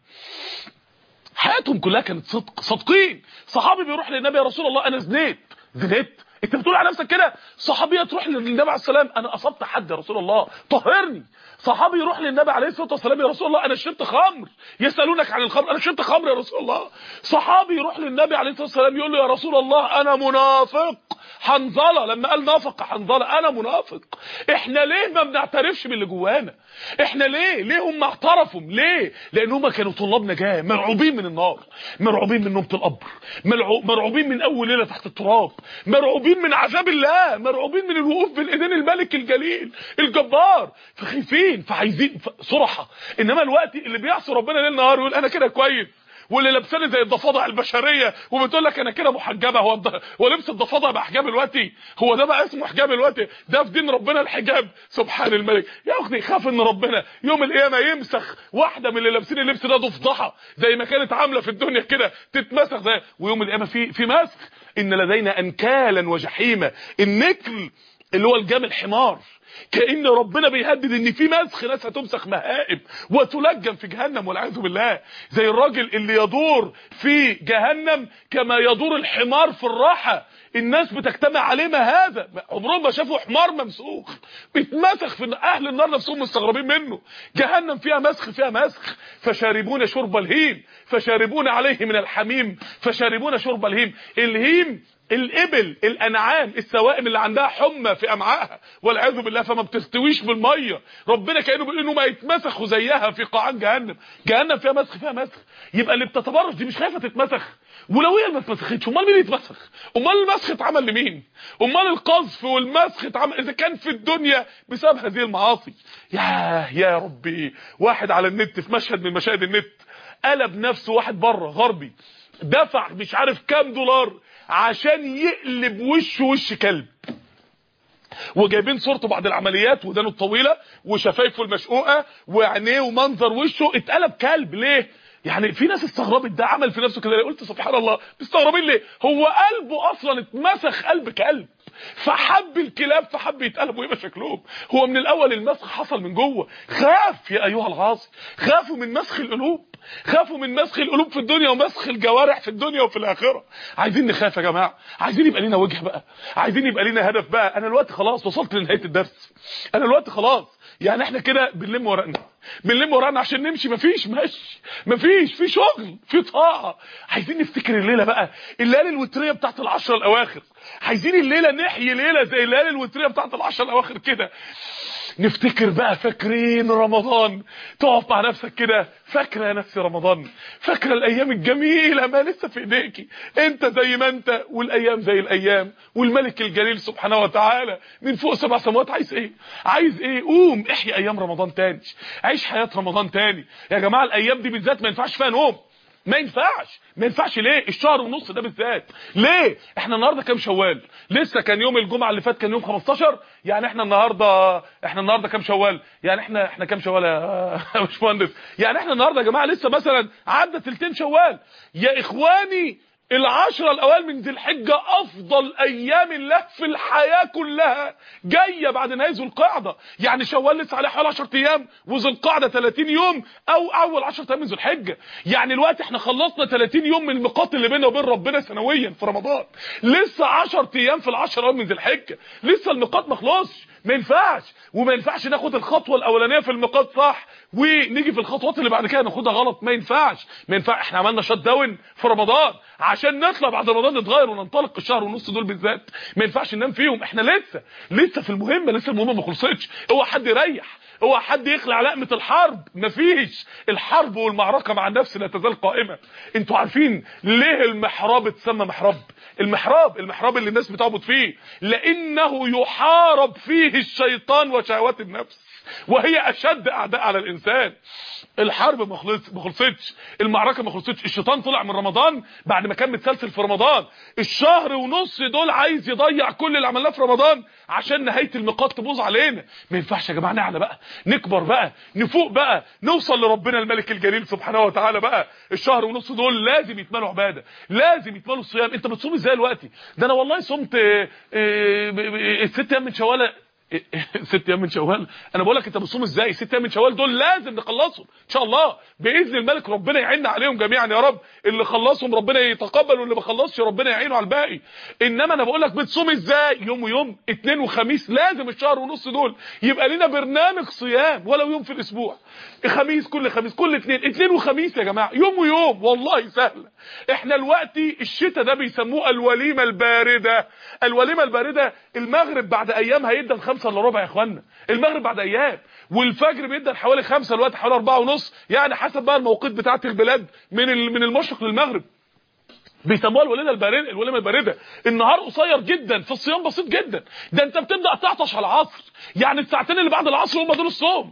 حياتهم كلها كانت صدق صادقين صحابي بيروح للنبي يا رسول الله انا زنيت زنيت انت بتقول على نفسك كده صحابيه تروح للنبي عليه السلام انا اصبت حد يا رسول الله طهرني صحابي يروح للنبي عليه الصلاه والسلام يا رسول الله انا شربت خمر يسالونك عن الخمر انا شربت خمر يا رسول الله صحابي يروح للنبي عليه الصلاه والسلام يقول له يا رسول الله انا منافق حنظله لما قال نافق حنظله انا منافق احنا ليه ما بنعترفش باللي جوانا احنا ليه ليه هم اعترفوا ليه لان هم كانوا طلاب نجاه مرعوبين من النار مرعوبين من نومه القبر مرعوبين من اول ليله تحت التراب مرعوبين من عذاب الله مرعوبين من الوقوف بين ايدين الملك الجليل الجبار فخايفين فعايزين صرحه انما الوقت اللي بيعصي ربنا ليل نهار يقول انا كده كويس واللي لابساني زي الضفادع البشريه وبتقول لك انا كده محجبه هو هو لبس الضفادع بقى حجاب دلوقتي هو ده بقى اسمه حجاب دلوقتي ده في دين ربنا الحجاب سبحان الملك يا اختي خاف ان ربنا يوم القيامه يمسخ واحده من اللي لابسين اللبس ده ضفدعه زي ما كانت عامله في الدنيا كده تتمسخ زي ويوم القيامه في في مسخ ان لدينا انكالا وجحيما النكل اللي هو الجمل حمار كأن ربنا بيهدد ان في مسخ ناس هتمسخ مهائب وتلجم في جهنم والعياذ بالله زي الراجل اللي يدور في جهنم كما يدور الحمار في الراحه الناس بتجتمع عليه ما هذا عمرهم ما شافوا حمار ممسوخ بيتمسخ في اهل النار نفسهم مستغربين منه جهنم فيها مسخ فيها مسخ فشاربون شرب الهيم فشاربون عليه من الحميم فشاربون شرب الهيم الهيم الابل الانعام السوائم اللي عندها حمى في امعائها والعياذ بالله فما بتستويش بالميه ربنا كانه بيقول انهم هيتمسخوا زيها في قاعان جهنم جهنم فيها مسخ فيها مسخ يبقى اللي بتتبرج دي مش خايفه تتمسخ ولو هي ما اتمسختش امال مين يتمسخ امال المسخ اتعمل لمين امال القذف والمسخ اتعمل اذا كان في الدنيا بسبب هذه المعاصي يا يا ربي واحد على النت في مشهد من مشاهد النت قلب نفسه واحد بره غربي دفع مش عارف كام دولار عشان يقلب وشه وش كلب وجايبين صورته بعد العمليات ودانه الطويله وشفايفه المشقوقه وعينيه ومنظر وشه اتقلب كلب ليه يعني في ناس استغربت ده عمل في نفسه كده قلت سبحان الله مستغربين ليه هو قلبه اصلا اتمسخ قلب كلب فحب الكلاب فحب يتقلب ويبقى شكلهم هو من الاول المسخ حصل من جوه خاف يا ايها العاصي خافوا من مسخ القلوب خافوا من مسخ القلوب في الدنيا ومسخ الجوارح في الدنيا وفي الاخره عايزين نخاف يا جماعه عايزين يبقى لنا وجه بقى عايزين يبقى لنا هدف بقى انا الوقت خلاص وصلت لنهايه الدرس انا الوقت خلاص يعني احنا كده بنلم ورقنا بنلم ورقنا عشان نمشي مفيش ماشي مفيش في شغل في طاعه عايزين نفتكر الليله بقى الليالي الوتريه بتاعت العشره الاواخر عايزين الليله نحيي ليله زي الليالي الوتريه بتاعت العشره الاواخر كده نفتكر بقى فاكرين رمضان تقف مع نفسك كده فاكره يا نفسي رمضان فاكره الايام الجميله ما لسه في ايديكي انت زي ما انت والايام زي الايام والملك الجليل سبحانه وتعالى من فوق سبع سماوات عايز ايه عايز ايه قوم احيي ايام رمضان تاني عيش حياه رمضان تاني يا جماعه الايام دي بالذات ما ينفعش فيها نوم ما ينفعش ما ينفعش ليه الشهر ونص ده بالذات ليه احنا النهارده كام شوال لسه كان يوم الجمعه اللي فات كان يوم 15 يعني احنا النهارده احنا النهارده كام شوال يعني احنا احنا كام شوال يا باشمهندس يعني احنا النهارده يا جماعه لسه مثلا عدى تلتين شوال يا اخواني العشرة الاوائل من ذي الحجة افضل ايام الله في الحياة كلها جاية بعد نهاية ذو القعدة يعني شوال لسه عليه حوالي 10 ايام وذو القعدة 30 يوم او اول 10 ايام من ذو الحجة يعني الوقت احنا خلصنا 30 يوم من الميقات اللي بيننا وبين ربنا سنويا في رمضان لسه 10 ايام في العشرة من ذي الحجة لسه الميقات ما خلصش ما ينفعش وما ينفعش ناخد الخطوه الاولانيه في الميقات صح ونيجي في الخطوات اللي بعد كده ناخدها غلط ما ينفعش ما ينفع احنا عملنا شات داون في رمضان عشان نطلع بعد رمضان نتغير وننطلق الشهر ونص دول بالذات ما ينفعش ننام فيهم احنا لسه لسه في المهمه لسه المهمه ما خلصتش هو حد يريح هو حد يخلع لقمه الحرب مفيش الحرب والمعركه مع النفس لا تزال قائمه انتوا عارفين ليه المحراب اتسمى محراب المحراب المحراب اللي الناس بتعبد فيه لانه يحارب فيه الشيطان وشهوات النفس وهي اشد اعداء على الانسان الحرب ما خلص ما خلصتش المعركه ما خلصتش الشيطان طلع من رمضان بعد ما كان متسلسل في رمضان الشهر ونص دول عايز يضيع كل اللي عملناه في رمضان عشان نهايه الميقات تبوظ علينا ما ينفعش يا جماعه نعلى بقى نكبر بقى نفوق بقى نوصل لربنا الملك الجليل سبحانه وتعالى بقى الشهر ونص دول لازم يتملوا عباده لازم يتملوا الصيام انت بتصوم ازاي دلوقتي ده انا والله صمت الست ايام من شوال ست ايام من شوال انا بقول لك انت بتصوم ازاي ست ايام من شوال دول لازم نخلصهم ان شاء الله باذن الملك ربنا يعيننا عليهم جميعا يا رب اللي خلصهم ربنا يتقبل واللي ما خلصش ربنا يعينه على الباقي انما انا بقول لك بتصوم ازاي يوم ويوم اثنين وخميس لازم الشهر ونص دول يبقى لنا برنامج صيام ولو يوم في الاسبوع خميس كل خميس كل اثنين اثنين وخميس يا جماعه يوم ويوم والله سهله احنا دلوقتي الشتاء ده بيسموه الوليمه البارده الوليمه البارده المغرب بعد ايام هيدن خمسة الا ربع يا اخوانا المغرب بعد ايام والفجر بيدن حوالي خمسة الوقت حوالي أربعة ونص يعني حسب بقى الموقيت بتاعه البلاد من من المشرق للمغرب بيسموها الوليمه البارده الوليمه البارده النهار قصير جدا في الصيام بسيط جدا ده انت بتبدا تعطش على العصر يعني الساعتين اللي بعد العصر هم دول الصوم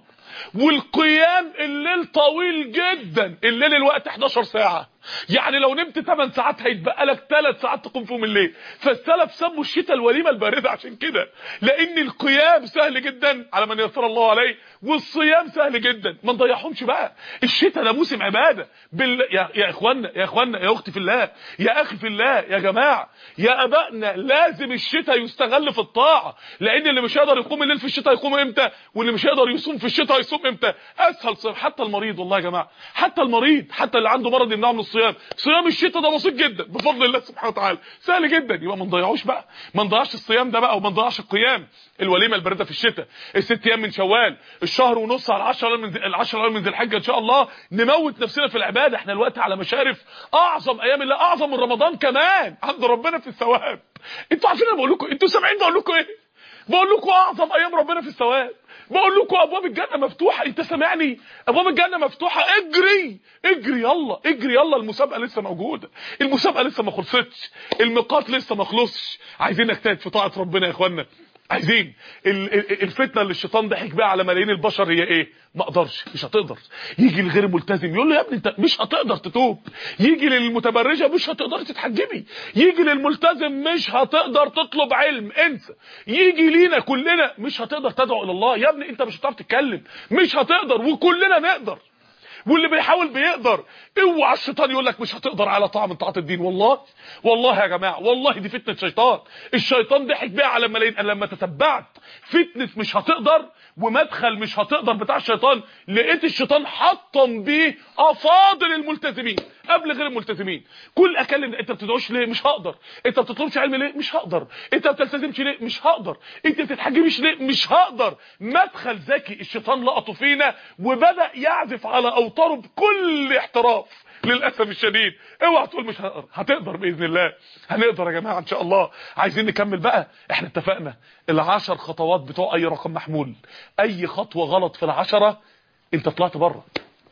والقيام الليل طويل جدا الليل الوقت 11 ساعه يعني لو نمت 8 ساعات هيتبقى لك 3 ساعات تقوم فيهم الليل فالسلف سموا الشتاء الوليمه البارده عشان كده لان القيام سهل جدا على من يسر الله عليه والصيام سهل جدا ما نضيعهمش بقى الشتاء ده موسم عباده بال... يا يا اخوانا يا اخوانا يا اختي في الله يا اخي في الله يا جماعه يا ابائنا لازم الشتاء يستغل في الطاعه لان اللي مش هيقدر يقوم الليل في الشتاء يقوم امتى واللي مش هيقدر يصوم في الشتاء يصوم امتى اسهل صيام حتى المريض والله يا جماعه حتى المريض حتى اللي عنده مرض يمنعه من الصيام صيام الشتاء ده بسيط جدا بفضل الله سبحانه وتعالى سهل جدا يبقى ما نضيعوش بقى ما نضيعش الصيام ده بقى وما نضيعش القيام الوليمه البارده في الشتاء الست ايام من شوال الشهر ونص على 10 من ال10 ايام من ذي الحجه ان شاء الله نموت نفسنا في العباده احنا الوقت على مشارف اعظم ايام الله اعظم من رمضان كمان عند ربنا في الثواب انتوا عارفين انا بقول لكم انتوا سامعين بقول لكم ايه بقول لكم اعظم ايام ربنا في الثواب بقول لكم ابواب الجنه مفتوحه انت سامعني ابواب الجنه مفتوحه اجري اجري يلا اجري يلا المسابقه لسه موجوده المسابقه لسه ما خلصتش الميقات لسه ما خلصش عايزين نجتهد في طاعه ربنا يا اخوانا عايزين الفتنه اللي الشيطان ضحك بيها على ملايين البشر هي ايه ما اقدرش مش هتقدر يجي الغير ملتزم يقول له يا ابني انت مش هتقدر تتوب يجي للمتبرجه مش هتقدر تتحجبي يجي للملتزم مش هتقدر تطلب علم انسى يجي لينا كلنا مش هتقدر تدعو الى الله يا ابني انت مش هتعرف تتكلم مش هتقدر وكلنا نقدر واللي بيحاول بيقدر اوعى الشيطان يقول لك مش هتقدر على طاعه من طاعات الدين والله والله يا جماعه والله دي فتنه شيطان الشيطان ضحك بيها على ملايين لما تتبعت فتنه مش هتقدر ومدخل مش هتقدر بتاع الشيطان لقيت الشيطان حطم بيه افاضل الملتزمين قبل غير الملتزمين كل اكلم انت بتدعوش ليه مش هقدر انت بتطلبش علم ليه مش هقدر انت بتلتزمش ليه مش هقدر انت بتتحجبش ليه مش هقدر مدخل ذكي الشيطان لقطه فينا وبدا يعزف على اوتاره بكل احتراف للاسف الشديد اوعى تقول مش هقدر هتقدر باذن الله هنقدر يا جماعه ان شاء الله عايزين نكمل بقى احنا اتفقنا العشر خطوات بتوع اي رقم محمول اي خطوه غلط في العشره انت طلعت بره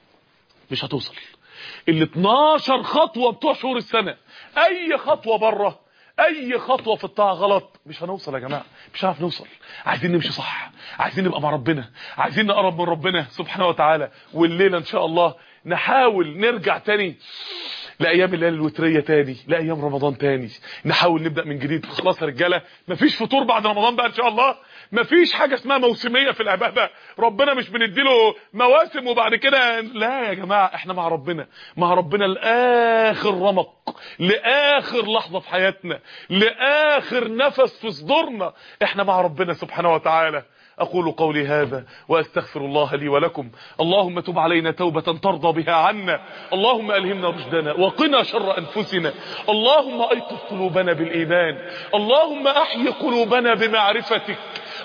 مش هتوصل ال 12 خطوه بتوع شهور السنه اي خطوه بره اي خطوه في الطاعه غلط مش هنوصل يا جماعه مش هنعرف نوصل عايزين نمشي صح عايزين نبقى مع ربنا عايزين نقرب من ربنا سبحانه وتعالى والليله ان شاء الله نحاول نرجع تاني لايام الليله الوتريه تاني لايام رمضان تاني نحاول نبدا من جديد خلاص يا رجاله مفيش فطور بعد رمضان بقى ان شاء الله مفيش حاجه اسمها موسميه في العباده ربنا مش بنديله مواسم وبعد كده لا يا جماعه احنا مع ربنا مع ربنا لاخر رمق لاخر لحظه في حياتنا لاخر نفس في صدورنا احنا مع ربنا سبحانه وتعالى أقول قولي هذا وأستغفر الله لي ولكم اللهم تب علينا توبة ترضى بها عنا اللهم ألهمنا رشدنا وقنا شر أنفسنا اللهم أيقظ قلوبنا بالإيمان اللهم أحي قلوبنا بمعرفتك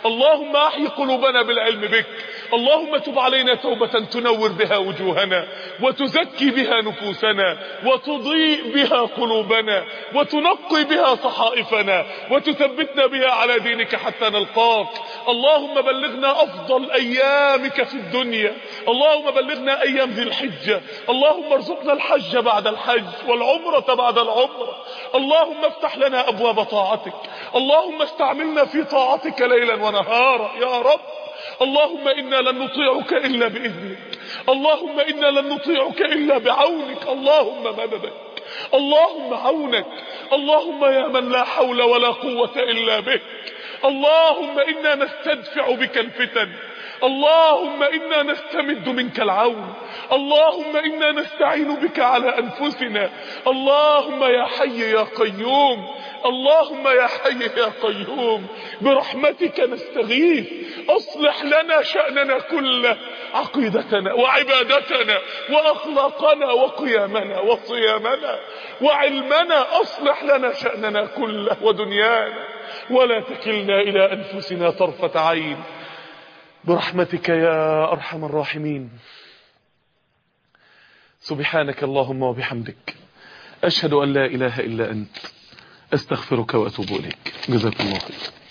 اللهم احي قلوبنا بالعلم بك اللهم تب علينا توبة تنور بها وجوهنا وتزكي بها نفوسنا وتضيء بها قلوبنا وتنقي بها صحائفنا وتثبتنا بها على دينك حتى نلقاك اللهم بلغنا افضل ايامك في الدنيا اللهم بلغنا ايام ذي الحجة اللهم ارزقنا الحج بعد الحج والعمرة بعد العمرة اللهم افتح لنا ابواب طاعتك اللهم استعملنا في طاعتك ليلا ونهارا يا رب اللهم إنا لن نطيعك إلا بإذنك اللهم إنا لن نطيعك إلا بعونك اللهم مددك اللهم عونك اللهم يا من لا حول ولا قوة إلا بك اللهم إنا نستدفع بك الفتن اللهم إنا نستمد منك العون اللهم إنا نستعين بك على أنفسنا اللهم يا حي يا قيوم اللهم يا حي يا قيوم برحمتك نستغيث اصلح لنا شأننا كله عقيدتنا وعبادتنا واخلاقنا وقيامنا وصيامنا وعلمنا اصلح لنا شأننا كله ودنيانا ولا تكلنا الى انفسنا طرفة عين برحمتك يا ارحم الراحمين سبحانك اللهم وبحمدك اشهد ان لا اله الا انت استغفرك واتوب اليك جزاك الله خير